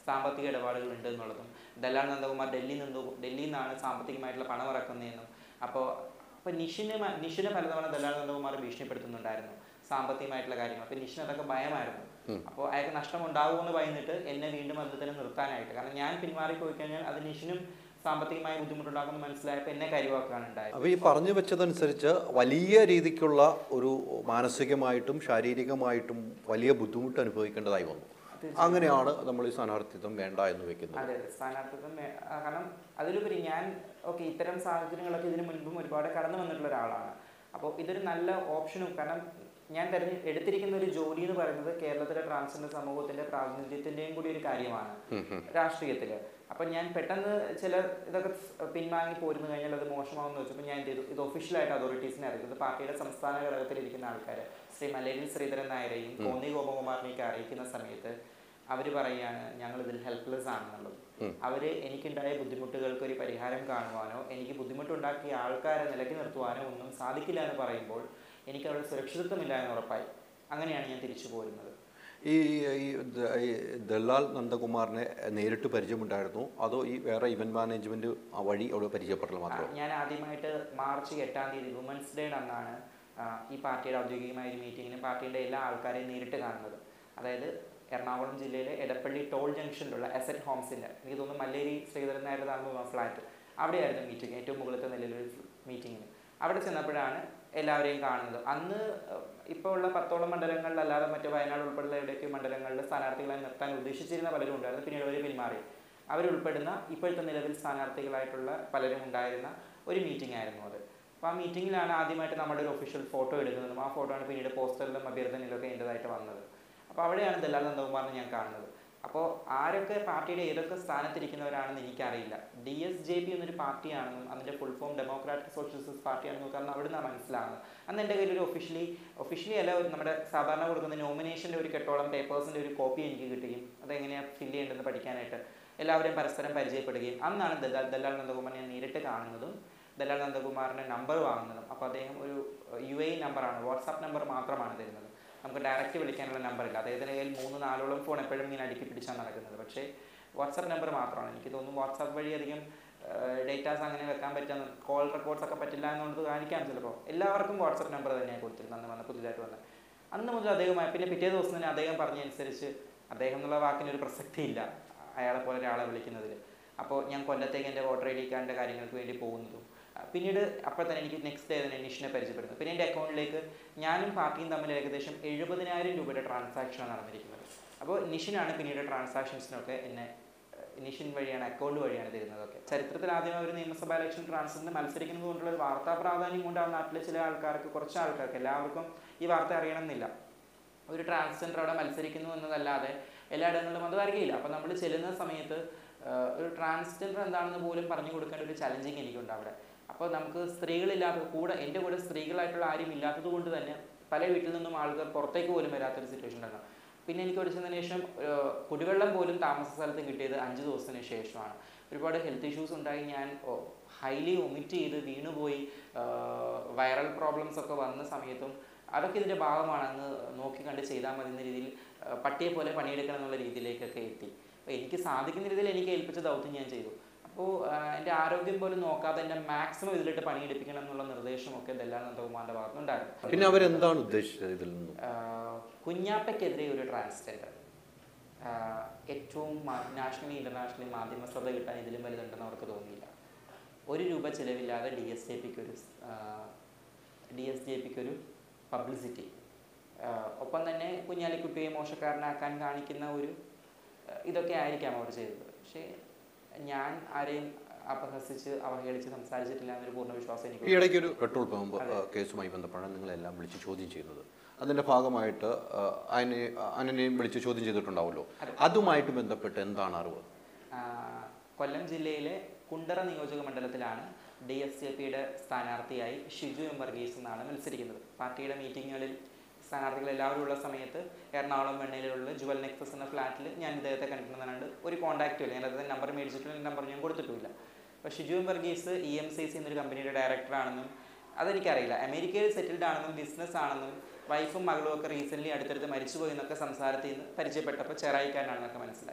സാമ്പത്തിക ഇടപാടുകൾ ഉണ്ട് എന്നുള്ളതും ദലാൽ നന്ദകുമാർ ഡൽഹിയിൽ നിന്ന് ഡൽഹിയിൽ നിന്നാണ് സാമ്പത്തികമായിട്ടുള്ള പണം ഇറക്കുന്നതെന്നും അപ്പോൾ അപ്പോൾ നിഷിന് മ- നിഷിനെ പലതവണ ദലാൽ നന്ദകുമാർ ഭീഷണിപ്പെടുത്തുന്നുണ്ടായിരുന്നു സാമ്പത്തികമായിട്ടുള്ള കാര്യങ്ങൾ അപ്പോൾ നിഷിന് അതൊക്കെ ഭയമായിരുന്നു അപ്പോൾ അയാൾക്ക് നഷ്ടം ഉണ്ടാകുമെന്ന് ഭയന്നിട്ട് എന്നെ വീണ്ടും അതിൽ തന്നെ നിർത്താനായിട്ട് കാരണം ഞാൻ പിന്മാറി പോയി കഴിഞ്ഞാൽ അത് നിഷിനും സാമ്പത്തികമായ ബുദ്ധിമുട്ടുണ്ടാകുമെന്ന് മനസ്സിലായപ്പോൾ എന്നെ കരിവാക്കുകയാണ് ഉണ്ടായത് അപ്പോൾ ഈ പറഞ്ഞു വെച്ചതനുസരിച്ച് വലിയ രീതിക്കുള്ള ഒരു മാനസികമായിട്ടും ശാരീരികമായിട്ടും വലിയ ബുദ്ധിമുട്ട് അനുഭവിക്കേണ്ടതായി വന്നു അങ്ങനെയാണ് നമ്മൾ ഈ സ്ഥാനാർത്ഥിത്വം വേണ്ട എന്ന് വെക്കുന്നത് അതെ അതെ സ്ഥാനാർത്ഥിത്വം വേ- ആ, കാരണം അതിലുപരി ഞാൻ ഓക്കെ ഇത്തരം സാഹചര്യങ്ങളൊക്കെ ഇതിനു മുൻപും ഒരുപാട് കടന്നു വന്നിട്ടുള്ള ഒരാളാണ് അപ്പോൾ ഇതൊരു നല്ല ഓപ്ഷനും കാരണം ഞാൻ തെരഞ്ഞെ എടുത്തിരിക്കുന്ന ഒരു ജോലി എന്ന് പറയുന്നത് കേരളത്തിലെ ട്രാൻസ്ജെൻഡർ സമൂഹത്തിന്റെ പ്രാതിനിധ്യത്തിന്റെയും കൂടി ഒരു കാര്യമാണ് രാഷ്ട്രീയത്തിൽ അപ്പം ഞാൻ പെട്ടെന്ന് ചില ഇതൊക്കെ പിൻവാങ്ങി പോരുന്നു കഴിഞ്ഞാൽ അത് മോശമാവെന്ന് വെച്ചപ്പോൾ ഞാൻ എന്ത് ചെയ്തു ഇത് ഒഫീഷ്യലായിട്ട് അതോറിറ്റീസിനെ അറിയിക്കുന്നത് പാർട്ടിയുടെ സംസ്ഥാന ഘടകത്തിലിരിക്കുന്ന ആൾക്കാർ ശ്രീ മലയിൽ ശ്രീധരൻ നായരെയും കോന്നി ഗോപകുമാറിനെയൊക്കെ അറിയിക്കുന്ന സമയത്ത് അവർ പറയുകയാണ് ഞങ്ങൾ ഇതിൽ ഹെൽപ്ലെസ് ആണെന്നുള്ളത് അവര് എനിക്കുണ്ടായ ബുദ്ധിമുട്ടുകൾക്ക് ഒരു പരിഹാരം കാണുവാനോ എനിക്ക് ബുദ്ധിമുട്ടുണ്ടാക്കിയ ആൾക്കാരെ നിലയ്ക്ക് നിർത്തുവാനോ ഒന്നും സാധിക്കില്ല എന്ന് പറയുമ്പോൾ എനിക്ക് അവിടെ സുരക്ഷിതത്വമില്ല എന്ന് ഉറപ്പായി അങ്ങനെയാണ് ഞാൻ തിരിച്ചു പോരുന്നത് ഈ ഈ ദ- ഈ ദല്ലാൽ നന്ദകുമാറിനെ നേരിട്ട് പരിചയമുണ്ടായിരുന്നു അതോ ഈ വേറെ ഇവന്റ് മാനേജ്മെന്റ് വഴി അവിടെ പരിചയപ്പെടൽ ആ, മാത്രമോ ഞാൻ ആദ്യമായിട്ട് മാർച്ച് എട്ടാം തീയതി വുമൻസ് ഡേയുടെ അന്നാണ് ആ, ഈ പാർട്ടിയുടെ ഔദ്യോഗികമായ ഒരു മീറ്റിങ്ങിന് പാർട്ടിയുടെ എല്ലാ ആൾക്കാരെയും നേരിട്ട് കാണുന്നത് അതായത് എറണാകുളം ജില്ലയിലെ എടപ്പള്ളി ടോൾ ജംഗ്ഷനിലുള്ള എസറ്റ് ഹോംസിൻ്റെ എനിക്ക് തോന്നുന്നു മല്ലേരി ശ്രീധരൻ നായരുടെ താമസ ഫ്ലാറ്റ് അവിടെയായിരുന്നു മീറ്റിംഗ് ഏറ്റവും മുകളിലത്തെ നിലയിലൊരു മീറ്റിങ്ങിന് അവിടെ ചെന്നപ്പോഴാണ് എല്ലാവരെയും കാണുന്നത് അന്ന് ഇപ്പോൾ ഉള്ള പത്തോളം മണ്ഡലങ്ങളിലല്ലാതെ മറ്റു വയനാട് ഉൾപ്പെടെയുള്ള എവിടെയൊക്കെ മണ്ഡലങ്ങളിൽ സ്ഥാനാർത്ഥികളെ നിർത്താൻ ഉദ്ദേശിച്ചിരുന്ന പലരും ഉണ്ടായിരുന്നു പിന്നീട് അവർ പിന്മാറി അവരുൾപ്പെടുന്ന ഇപ്പോഴത്തെ നിലവിൽ സ്ഥാനാർത്ഥികളായിട്ടുള്ള പലരും ഉണ്ടായിരുന്ന ഒരു മീറ്റിംഗ് ആയിരുന്നു അത് അപ്പോൾ ആ മീറ്റിങ്ങിലാണ് ആദ്യമായിട്ട് നമ്മുടെ ഒരു ഒഫീഷ്യൽ ഫോട്ടോ എടുക്കുന്നതും ആ ഫോട്ടോ ആണ് പിന്നീട് പോസ്റ്ററിലും അഭ്യർത്ഥനയിലും ഒക്കെ എൻ്റെതായിട്ട് വന്നത് അപ്പോൾ അവിടെയാണ് ദല്ലാൽ നന്ദകുമാറിനെ ഞാൻ കാണുന്നത് അപ്പോൾ ആരൊക്കെ പാർട്ടിയുടെ ഏതൊക്കെ സ്ഥാനത്തിരിക്കുന്നവരാണെന്ന് എനിക്കറിയില്ല ഡി എസ് ജെ പി എന്നൊരു പാർട്ടിയാണെന്നും അതിൻ്റെ ഫുൾ ഫോം ഡെമോക്രാറ്റിക് സോഷ്യലിസ്റ്റ് പാർട്ടിയാണെന്നും കാരണം അവിടെ നിന്നാണ് മനസ്സിലാകുന്നത് അന്ന് എൻ്റെ കയ്യിൽ ഒരു ഒഫീഷ്യലി ഒഫീഷ്യലി അല്ല ഒരു നമ്മുടെ സാധാരണ കൊടുക്കുന്ന നോമിനേഷൻ്റെ ഒരു കെട്ടോളം പേപ്പേഴ്സിൻ്റെ ഒരു കോപ്പി എനിക്ക് കിട്ടുകയും അതെങ്ങനെയാണ് ഫില്ല് ചെയ്യേണ്ടതെന്ന് പഠിക്കാനായിട്ട് എല്ലാവരെയും പരസ്പരം പരിചയപ്പെടുകയും അന്നാണ് ദല്ലാൽ ദല്ലാൽ നന്ദകുമാർ ഞാൻ നേരിട്ട് കാണുന്നതും ദല്ലാൽ നന്ദകുമാറിൻ്റെ നമ്പർ വാങ്ങുന്നതും അപ്പോൾ അദ്ദേഹം ഒരു യു എ നമ്പറാണ് വാട്സാപ്പ് നമ്പർ മാത്രമാണ് തരുന്നത് നമുക്ക് ഡയറക്റ്റ് വിളിക്കാനുള്ള നമ്പർ ഇല്ല അദ്ദേഹത്തിൻ്റെ കയ്യിൽ മൂന്ന് നാലോളം ഫോൺ എപ്പോഴും ഇങ്ങനെ അടുക്കി പിടിച്ചാണ് നടക്കുന്നത് പക്ഷേ വാട്സാപ്പ് നമ്പർ മാത്രമാണ് എനിക്ക് തോന്നുന്നു വാട്സാപ്പ് വഴി അധികം ഡേറ്റാസ് അങ്ങനെ വെക്കാൻ പറ്റുന്ന കോൾ റെക്കോർഡ്സ് ഒക്കെ പറ്റില്ല എന്നുള്ളത് കാണിക്കാം ചിലപ്പോൾ എല്ലാവർക്കും വാട്സാപ്പ് നമ്പർ തന്നെയാണ് കൊടുത്തിരുന്നത് അന്ന് വന്ന പുതിയതായിട്ട് വന്നത് അന്ന് മുതൽ അദ്ദേഹമായി പിന്നെ പിറ്റേ ദിവസം തന്നെ അദ്ദേഹം പറഞ്ഞതനുസരിച്ച് അദ്ദേഹം എന്നുള്ള വാക്കിനൊരു പ്രസക്തിയില്ല അയാളെ പോലെ ഒരാളെ വിളിക്കുന്നതിൽ അപ്പോൾ ഞാൻ കൊല്ലത്തേക്ക് എൻ്റെ വോട്ടർ ഐ ഡി കാർഡിൻ്റെ കാര്യങ്ങൾക്ക് വേണ്ടി പോകുന്നതും ആ, പിന്നീട് അപ്പോൾ തന്നെ എനിക്ക് നെക്സ്റ്റ് ഡേ തന്നെ നിഷിനെ പരിചയപ്പെടുന്നു പിന്നെ എൻ്റെ അക്കൗണ്ടിലേക്ക് ഞാനും പാർട്ടിയും തമ്മിൽ ഏകദേശം എഴുപതിനായിരം രൂപയുടെ ട്രാൻസാക്ഷനാണ് നടന്നിരിക്കുന്നത് അപ്പോൾ നിഷിനാണ് പിന്നീട് ട്രാൻസാക്ഷൻസിനൊക്കെ എന്നെ ഏഹ്, നിഷിൻ വഴിയാണ് അക്കൗണ്ട് വഴിയാണ് തരുന്നതൊക്കെ ചരിത്രത്തിൽ ആദ്യമായി ഒരു നിയമസഭാ ഇലക്ഷൻ ട്രാൻസ്ജെൻഡർ മത്സരിക്കുന്നത് കൊണ്ടുള്ള ഒരു വാർത്താ പ്രാധാന്യം കൊണ്ട് ആ നാട്ടിലെ ചില ആൾക്കാർക്ക് കുറച്ച് ആൾക്കാർക്ക് എല്ലാവർക്കും ഈ വാർത്ത അറിയണമെന്നില്ല ഒരു ട്രാൻസ്ജെൻഡർ അവിടെ മത്സരിക്കുന്നു എന്നതല്ലാതെ എല്ലായിടങ്ങളിലും അത് അറിയില്ല അപ്പം നമ്മൾ ചെല്ലുന്ന സമയത്ത് ആഹ്, ഒരു ട്രാൻസ്ജെൻഡർ എന്താണെന്ന് പോലും പറഞ്ഞു കൊടുക്കേണ്ട ഒരു ചലഞ്ചിങ് എനിക്കുണ്ട് അവിടെ അപ്പോൾ നമുക്ക് സ്ത്രീകളില്ലാത്ത കൂടെ എൻ്റെ കൂടെ സ്ത്രീകളായിട്ടുള്ള ആരും ഇല്ലാത്തത് കൊണ്ട് തന്നെ പല വീട്ടിൽ നിന്നും ആൾക്കാർ പുറത്തേക്ക് പോലും വരാത്തൊരു സിറ്റുവേഷൻ ഉണ്ടായിരുന്നു പിന്നെ എനിക്ക് പഠിച്ചതിന് ശേഷം ആഹ്, കുടിവെള്ളം പോലും താമസ സ്ഥലത്ത് കിട്ടിയത് അഞ്ച് ദിവസത്തിന് ശേഷമാണ് ഒരുപാട് ഹെൽത്ത് ഇഷ്യൂസ് ഉണ്ടായി ഞാൻ ഹൈലി ഒമിറ്റ് ചെയ്ത് വീണുപോയി വൈറൽ പ്രോബ്ലംസ് ഒക്കെ വന്ന സമയത്തും അതൊക്കെ ഇതിൻ്റെ ഭാഗമാണ് അങ്ങ് നോക്കി കണ്ട് ചെയ്താൽ മതി എന്ന രീതിയിൽ ആ, പട്ടിയെ പോലെ പണിയെടുക്കണം എന്നുള്ള രീതിയിലേക്കൊക്കെ എത്തി അപ്പോൾ എനിക്ക് സാധിക്കുന്ന രീതിയിൽ എനിക്ക് ഏൽപ്പിച്ച ദൗത്യം ഞാൻ ചെയ്തു അപ്പോൾ എൻ്റെ ആരോഗ്യം പോലും നോക്കാതെ എൻ്റെ മാക്സിമം ഇതിലിട്ട് പണിയെടുപ്പിക്കണം എന്നുള്ള നിർദ്ദേശമൊക്കെ ദല്ലാൽ നന്ദകുമാറിൻ്റെ ഭാഗത്തുനിന്നുണ്ടായിരുന്നു പിന്നെ അവരെന്താണ് ഉദ്ദേശിച്ചത് ഇതിൽ നിന്നും ആഹ് കുഞ്ഞാപ്പയ്ക്കെതിരെ ഒരു ട്രാൻസ്ജെൻഡർ ഏറ്റവും നാഷണലി ഇന്റർനാഷണലി മാധ്യമ ശ്രദ്ധ കിട്ടാൻ ഇതിലും വലുതുണ്ടെന്ന് അവർക്ക് തോന്നിയില്ല ഒരു രൂപ ചിലവില്ലാതെ ഡി എസ് ജെ പിക്ക് ഒരു ഡി എസ് ജെ പിക്ക് ഒരു പബ്ലിസിറ്റി ഒപ്പം തന്നെ കുഞ്ഞാലിക്കുട്ടിയെ മോശക്കാരനാക്കാൻ കാണിക്കുന്ന ഒരു ആഹ് ഇതൊക്കെ ആയിരിക്കാം അവർ ചെയ്തത് പക്ഷേ ഞാൻ ആരെയും അപഹസിച്ച് അവഹേളിച്ച് സംസാരിച്ചിട്ടില്ല എന്നൊരു പൂർണ്ണ വിശ്വാസം ഈ എനിക്ക് ഇടയ്ക്ക് ഒരു പെട്രോൾ പമ്പ് ആ, കേസുമായി ബന്ധപ്പെട്ടാണ് നിങ്ങളെല്ലാം വിളിച്ച് ചോദ്യം ചെയ്യുന്നത് അതിന്റെ ഭാഗമായിട്ട് ആ, അതിനെ അനനെയും വിളിച്ച് ചോദ്യം ചെയ്തിട്ടുണ്ടാവുമല്ലോ അതുമായിട്ട് ബന്ധപ്പെട്ട് എന്താണ് അറിവ് ആ, കൊല്ലം ജില്ലയിലെ കുണ്ടറ നിയോജക മണ്ഡലത്തിലാണ് ഡി എസ് ജെ പിയുടെ സ്ഥാനാർത്ഥിയായി ഷിജു എം വർഗീസ് എന്നാണ് മത്സരിക്കുന്നത് പാർട്ടിയുടെ മീറ്റിങ്ങുകളിൽ സ്ഥാനാർത്ഥികൾ എല്ലാവരും ഉള്ള സമയത്ത് എറണാകുളം വെണ്ണയിലുള്ള ജുവൽ നെക്സസ് എന്ന ഫ്ലാറ്റിൽ ഞാൻ ഇദ്ദേഹത്തെ കണ്ടിട്ടുണ്ടെന്നാണ് ഒരു കോൺടാക്റ്റും ഇല്ല ഞാൻ അദ്ദേഹത്തെ നമ്പർ മേടിച്ചിട്ടില്ല നമ്പർ ഞാൻ കൊടുത്തിട്ടുമില്ല അപ്പോൾ Shiju M Varghese E M C C എന്നൊരു കമ്പനിയുടെ ഡയറക്ടറാണെന്നും അതെനിക്കറിയില്ല അമേരിക്കയിൽ സെറ്റിൽഡ് ആണെന്നും ബിസിനസ് ആണെന്നും വൈഫും മകളും ഒക്കെ റീസെൻ്റ്ലി അടുത്തടുത്ത് മരിച്ചുപോയി എന്നൊക്കെ സംസാരത്തിൽ നിന്ന് പരിചയപ്പെട്ടപ്പോൾ ചെറായിക്കാരനാണെന്നൊക്കെ മനസ്സിലായി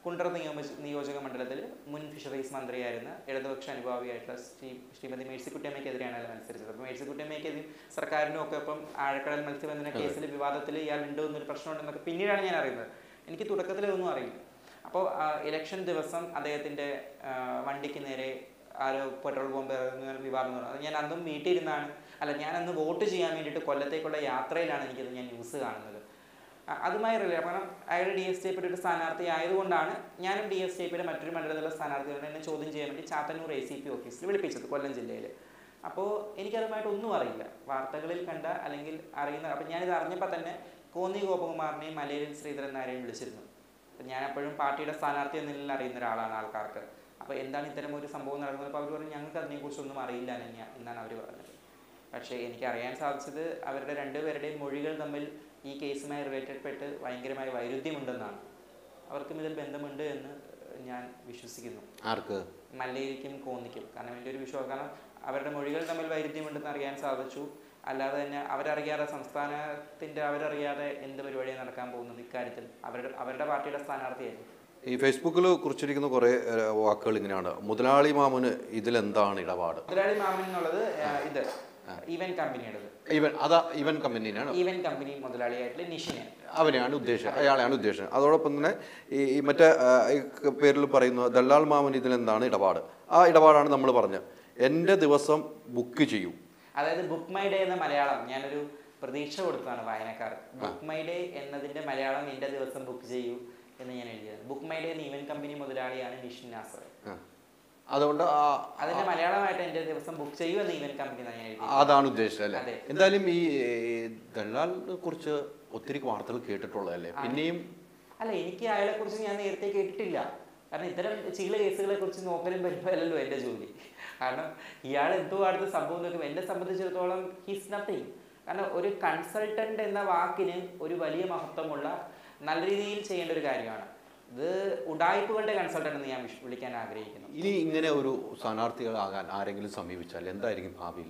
കുണ്ടറ നിയമ നിയോജക മണ്ഡലത്തിൽ മുൻ ഫിഷറീസ് മന്ത്രിയായിരുന്ന ഇടതുപക്ഷ അനുഭാവിയായിട്ടുള്ള ശ്രീ ശ്രീമതി മേഴ്സിക്കുട്ടിയമ്മയ്ക്കെതിരെയാണ് അയാൾ മത്സരിച്ചത് അപ്പോൾ മേഴ്സിക്കുട്ടിയമ്മയ്ക്കെതിരെ സർക്കാരിനും ഒക്കെ ഇപ്പം ആഴക്കടൽ മത്സ്യബന്ധന കേസിൽ വിവാദത്തിൽ ഇയാൾ ഉണ്ടോ എന്നൊരു പ്രശ്നമുണ്ടെന്നൊക്കെ പിന്നീടാണ് ഞാൻ അറിയുന്നത് എനിക്ക് തുടക്കത്തിൽ ഒന്നും അറിയില്ല അപ്പോൾ ഇലക്ഷൻ ദിവസം അദ്ദേഹത്തിൻ്റെ വണ്ടിക്ക് നേരെ ആരോ പെട്രോൾ ബോംബ് ഇറങ്ങുന്ന വിവാദം എന്ന് പറയുന്നത് അത് ഞാൻ അന്നും വീട്ടിലിരുന്നാണ് അല്ല ഞാൻ അന്ന് വോട്ട് ചെയ്യാൻ വേണ്ടിയിട്ട് കൊല്ലത്തേക്കുള്ള യാത്രയിലാണ് എനിക്കത് ഞാൻ ന്യൂസ് കാണുന്നത് അ- അതുമായി റിലേറ്റ് കാരണം അയാൾ ഡി എസ് ടി പിയുടെ ഒരു സ്ഥാനാർത്ഥി ആയതുകൊണ്ടാണ് ഞാനും ഡി എസ് ടി പിയുടെ മറ്റൊരു മണ്ഡലത്തിലുള്ള സ്ഥാനാർത്ഥികളുടെ എന്നെ ചോദ്യം ചെയ്യാൻ വേണ്ടി ചാത്തന്നൂർ എ സി പി ഓഫീസിൽ വിളിപ്പിച്ചത് കൊല്ലം ജില്ലയിൽ അപ്പോൾ എനിക്കതുമായിട്ട് ഒന്നും അറിയില്ല വാർത്തകളിൽ കണ്ട അല്ലെങ്കിൽ അറിയുന്ന അപ്പം ഞാനിത് അറിഞ്ഞപ്പോൾ തന്നെ കോന്നി ഗോപകുമാറിനെയും മലയിൽ ശ്രീധരൻ നായരെയും വിളിച്ചിരുന്നു അപ്പം ഞാൻ എപ്പോഴും പാർട്ടിയുടെ സ്ഥാനാർത്ഥി എന്ന നിലയിൽ അറിയുന്ന ഒരാളാണ് ആൾക്കാർക്ക് അപ്പോൾ എന്താണ് ഇത്തരം ഒരു സംഭവം നടക്കുന്നത് അപ്പോൾ അവർ പറഞ്ഞു ഞങ്ങൾക്ക് അതിനെക്കുറിച്ചൊന്നും അറിയില്ല അനന്യ എന്നാണ് അവർ പറഞ്ഞത് പക്ഷേ എനിക്ക് അറിയാൻ സാധിച്ചത് അവരുടെ രണ്ടുപേരുടെയും മൊഴികൾ തമ്മിൽ ഈ കേസുമായി റിലേറ്റഡ് പെട്ട് ഭയങ്കരമായ വൈരുദ്ധ്യമുണ്ടെന്നാണ് അവർക്കും ഇതിൽ ബന്ധമുണ്ട് എന്ന് ഞാൻ വിശ്വസിക്കുന്നു ആർക്ക് മല്ലയിരിക്കും കോന്നിക്കും കാരണം എൻ്റെ ഒരു വിശ്വാസം കാരണം അവരുടെ മൊഴികൾ തമ്മിൽ വൈരുദ്ധ്യമുണ്ടെന്ന് അറിയാൻ സാധിച്ചു അല്ലാതെ തന്നെ അവരറിയാതെ സംസ്ഥാനത്തിൻ്റെ അവരറിയാതെ എന്ത് പരിപാടിയാണ് നടക്കാൻ പോകുന്നത് ഇക്കാര്യത്തിൽ അവരുടെ അവരുടെ പാർട്ടിയുടെ സ്ഥാനാർത്ഥിയായിരുന്നു ഈ ഫേസ്ബുക്കിൽ കുറിച്ചിരിക്കുന്ന കുറേ ഏഹ്, വാക്കുകൾ ഇങ്ങനെയാണ് മുതലാളി മാമന് ഇതിലെന്താണ് ഇടപാട് മുതലാളി മാമൻ എന്നുള്ളത് ആ, ഇത് ഈവൻ കമ്പനിയുടേത് ഇവൻ അതാ ഇവൻ കമ്പനിയാണ് ഈവൻ കമ്പനി മുതലാളിയായിട്ടുള്ള നിഷിനെ അവനെയാണ് ഉദ്ദേശം അയാളെയാണ് ഉദ്ദേശം അതോടൊപ്പം തന്നെ ഈ ഈ മറ്റേ ആ, ഈ ക- പേരിൽ പറയുന്ന ദല്ലാൾ മാമൻ ഇതിലെന്താണ് ഇടപാട് ആ ഇടപാടാണ് നമ്മൾ പറഞ്ഞത് എൻ്റെ ദിവസം ബുക്ക് ചെയ്യൂ അതായത് ബുക്ക് മൈ ഡേ എന്ന മലയാളം ഞാനൊരു പ്രതീക്ഷ കൊടുത്തതാണ് വായനക്കാർക്ക് ബുക്ക് മൈ ഡേ എന്നതിന്റെ മലയാളം എൻ്റെ ദിവസം ബുക്ക് ചെയ്യൂ എന്ന് ഞാൻ എഴുതിയത് ബുക്ക് മൈ ഡേ എന്ന ഈവൻ കമ്പനി മുതലാളിയാണ് നിഷിൻ നാസർ ആ. അതുകൊണ്ട് ആ അതിന്റെ മലയാളമായിട്ട് എൻ്റെ ദിവസം ബുക്ക് ചെയ്യൂ എന്ന ഈവൻ കമ്പനി എന്നാണ് ഞാൻ എഴുതിയത് അതാണ് ഉദ്ദേശിച്ചത് അല്ലേ അതെ. എന്തായാലും ഈ ദല്ലാലിനെ കുറിച്ച് ഒത്തിരി വാർത്തകൾ കേട്ടിട്ടുള്ളതല്ലേ പിന്നെയും അല്ല എനിക്ക് അയാളെ കുറിച്ച് ഞാൻ നേരത്തെ കേട്ടിട്ടില്ല കാരണം ഇത്തരം ചില കേസുകളെ കുറിച്ച് നോക്കലും പരിപാടിയല്ലല്ലോ എൻ്റെ ജോലി കാരണം ഇയാൾ എന്തോ അടുത്ത സംഭവം നോക്കുമ്പോൾ എന്നെ സംബന്ധിച്ചിടത്തോളം ഹിസ് നത്തിങ് കാരണം ഒരു കൺസൾട്ടന്റ് എന്ന വാക്കിന് ഒരു വലിയ മഹത്വമുള്ള നല്ല രീതിയിൽ ചെയ്യേണ്ട ഒരു കാര്യമാണ് ഇത് ഉടായ്പകളുടെ കൺസൾട്ടന്റ് എന്ന് ഞാൻ വിഷ്- വിളിക്കാൻ ആഗ്രഹിക്കുന്നു ഇനി ഇങ്ങനെ ഒരു സ്ഥാനാർത്ഥികളാകാൻ ആരെങ്കിലും സമീപിച്ചാൽ എന്തായിരിക്കും ഭാവിയിൽ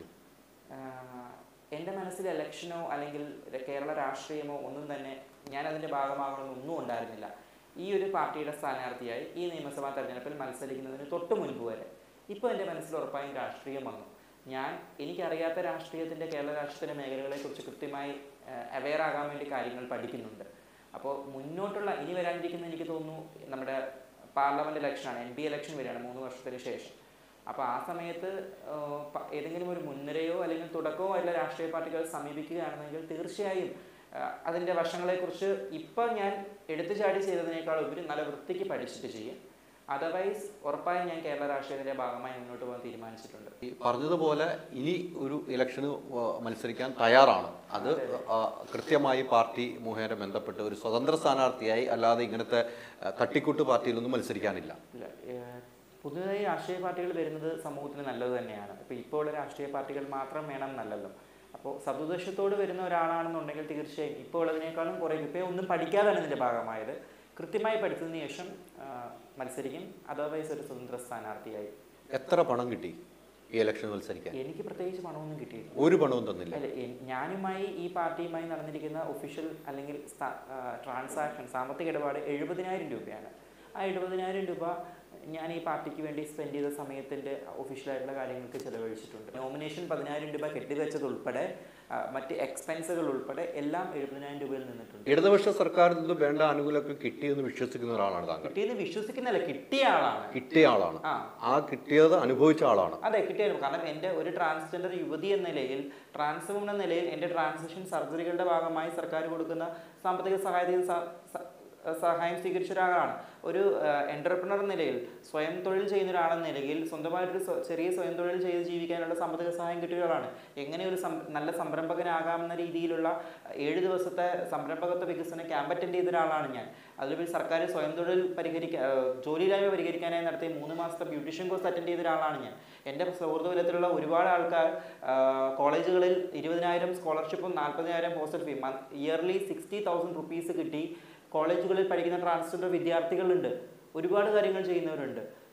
ആഹ് എൻ്റെ മനസ്സിൽ ഇലക്ഷനോ അല്ലെങ്കിൽ കേരള രാഷ്ട്രീയമോ ഒന്നും തന്നെ ഞാൻ അതിൻ്റെ ഭാഗമാകണമെന്ന് ഒന്നും ഉണ്ടായിരുന്നില്ല ഈ ഒരു പാർട്ടിയുടെ സ്ഥാനാർത്ഥിയായി ഈ നിയമസഭാ തെരഞ്ഞെടുപ്പിൽ മത്സരിക്കുന്നതിന് തൊട്ട് മുൻപ് വരെ ഇപ്പോൾ എൻ്റെ മനസ്സിൽ ഉറപ്പായും രാഷ്ട്രീയം വന്നു ഞാൻ എനിക്കറിയാത്ത രാഷ്ട്രീയത്തിൻ്റെ കേരള രാഷ്ട്രീയത്തിൻ്റെ മേഖലകളെക്കുറിച്ച് കൃത്യമായി അവെയർ ആകാൻ വേണ്ടി കാര്യങ്ങൾ പഠിക്കുന്നുണ്ട് അപ്പോൾ മുന്നോട്ടുള്ള ഇനി വരാനിരിക്കുന്ന എനിക്ക് തോന്നുന്നു നമ്മുടെ പാർലമെൻറ്റ് ഇലക്ഷനാണ് എം പി ഇലക്ഷൻ വരികയാണ് മൂന്ന് വർഷത്തിന് ശേഷം അപ്പോൾ ആ സമയത്ത് ആ, പ- ഏതെങ്കിലും ഒരു മുൻനിരയോ അല്ലെങ്കിൽ തുടക്കമോ അല്ല രാഷ്ട്രീയ പാർട്ടികൾ സമീപിക്കുകയാണെന്നെങ്കിൽ തീർച്ചയായും ആ, അതിൻ്റെ വശങ്ങളെക്കുറിച്ച് ഇപ്പം ഞാൻ എടുത്തു ചാടി ചെയ്തതിനേക്കാൾ ഉപരി നല്ല വൃത്തിക്ക് പഠിച്ചിട്ട് ചെയ്യും അതർവൈസ് ഉറപ്പായും ഞാൻ കേരള രാഷ്ട്രീയത്തിൻ്റെ ഭാഗമായി മുന്നോട്ട് പോകാൻ തീരുമാനിച്ചിട്ടുണ്ട് ഈ പറഞ്ഞതുപോലെ ഇനി ഒരു ഇലക്ഷന് ആ, മത്സരിക്കാൻ തയ്യാറാണ് അത് ആ, കൃത്യമായി പാർട്ടി മുഖേന ബന്ധപ്പെട്ട് ഒരു സ്വതന്ത്ര സ്ഥാനാർത്ഥിയായി അല്ലാതെ ഇങ്ങനത്തെ ആ, തട്ടിക്കൂട്ട് പാർട്ടിയിലൊന്നും മത്സരിക്കാനില്ല ഇല്ല ഏഹ് പുതുതായി രാഷ്ട്രീയ പാർട്ടികൾ വരുന്നത് സമൂഹത്തിന് നല്ലത് തന്നെയാണ് ഇപ്പോൾ ഇപ്പോൾ ഉള്ള രാഷ്ട്രീയ പാർട്ടികൾ മാത്രം വേണം നല്ലല്ലോ അപ്പോൾ സതുദ്ദേശത്തോട് വരുന്ന ഒരാളാണെന്നുണ്ടെങ്കിൽ തീർച്ചയായും ഇപ്പോൾ ഉള്ളതിനേക്കാളും കുറേ ഇപ്പോൾ ഒന്നും പഠിക്കാതാണ് ഇതിൻ്റെ ഭാഗമായത് കൃത്യമായി പഠിച്ചതിന് ശേഷം ആ, മത്സരിക്കും അതർവൈസ് ഒരു സ്വതന്ത്ര സ്ഥാനാർത്ഥിയായി എത്ര പണം കിട്ടി ഈ ഇലക്ഷൻ മത്സരിക്കാൻ എനിക്ക് പ്രത്യേകിച്ച് പണമൊന്നും കിട്ടിയില്ല ഒരു പണവും തന്നില്ല അല്ല എൻ- ഞാനുമായി ഈ പാർട്ടിയുമായി നടന്നിരിക്കുന്ന ഒഫീഷ്യൽ അല്ലെങ്കിൽ ട്രാൻസാക്ഷൻ സാമ്പത്തിക ഇടപാട് എഴുപതിനായിരം രൂപയാണ് ആ എഴുപതിനായിരം രൂപ ഞാൻ ഈ പാർട്ടിക്ക് വേണ്ടി സ്പെൻഡ് ചെയ്ത സമയത്തിൻ്റെ ഒഫീഷ്യലായിട്ടുള്ള കാര്യങ്ങൾക്ക് ചിലവഴിച്ചിട്ടുണ്ട് നോമിനേഷൻ പതിനായിരം രൂപ കെട്ടിവെച്ചത് ഉൾപ്പെടെ ആ, മറ്റ് എക്സ്പെൻസുകൾ ഉൾപ്പെടെ എല്ലാം എഴുപതിനായിരം രൂപയിൽ നിന്നിട്ടുണ്ട് ഇടതുപക്ഷ സർക്കാരിൽ നിന്ന് വേണ്ട ആനുകൂല്യമൊക്കെ കിട്ടിയെന്ന് വിശ്വസിക്കുന്ന ഒരാളാണ് താങ്കൾ കിട്ടിയെന്ന് വിശ്വസിക്കുന്നില്ല കിട്ടിയ ആളാണ് കിട്ടിയ ആളാണ് ആ ആ കിട്ടിയത് അനുഭവിച്ച ആളാണ് അതെ കിട്ടിയാലും കാരണം എൻ്റെ ഒരു ട്രാൻസ്ജെൻഡർ യുവതി എന്ന നിലയിൽ ട്രാൻസ് വുമൺ എന്ന നിലയിൽ എൻ്റെ ട്രാൻസിഷൻ സർജറികളുടെ ഭാഗമായി സർക്കാർ കൊടുക്കുന്ന സാമ്പത്തിക സഹായത്തിൽ സ- സ- സഹായം സ്വീകരിച്ച ഒരാളാണ് ഒരു എൻ്റർപ്രണർ നിലയിൽ സ്വയം തൊഴിൽ ചെയ്യുന്ന ഒരാളെന്ന നിലയിൽ സ്വന്തമായിട്ടൊരു സ്വ- ചെറിയ സ്വയം തൊഴിൽ ചെയ്ത് ജീവിക്കാനുള്ള സാമ്പത്തിക സഹായം കിട്ടിയ ഒരാളാണ് എങ്ങനെ ഒരു സം- നല്ല സംരംഭകനാകാമെന്ന രീതിയിലുള്ള ഏഴ് ദിവസത്തെ സംരംഭകത്വ വികസന ക്യാമ്പ് അറ്റൻഡ് ചെയ്ത ഒരാളാണ് ഞാൻ അതിലുപരി സർക്കാർ സ്വയം തൊഴിൽ പരിഹരിക്കാൻ ജോലിയില്ലായ്മ പരിഹരിക്കാനായി നടത്തിയ മൂന്ന് മാസത്തെ ബ്യൂട്ടീഷ്യൻ കോഴ്സ് അറ്റൻഡ് ചെയ്ത ഒരാളാണ് ഞാൻ എൻ്റെ സൗഹൃദപരത്തിലുള്ള ഒരുപാട് ആൾക്കാർ ആ, കോളേജുകളിൽ ഇരുപതിനായിരം സ്കോളർഷിപ്പും നാൽപ്പതിനായിരം hostel fee yearly sixty thousand rupees കിട്ടി കോളേജുകളിൽ പഠിക്കുന്ന ട്രാൻസ്ജെൻഡർ വിദ്യാർത്ഥികളുണ്ട് ഒരുപാട് കാര്യങ്ങൾ ചെയ്യുന്നവരുണ്ട്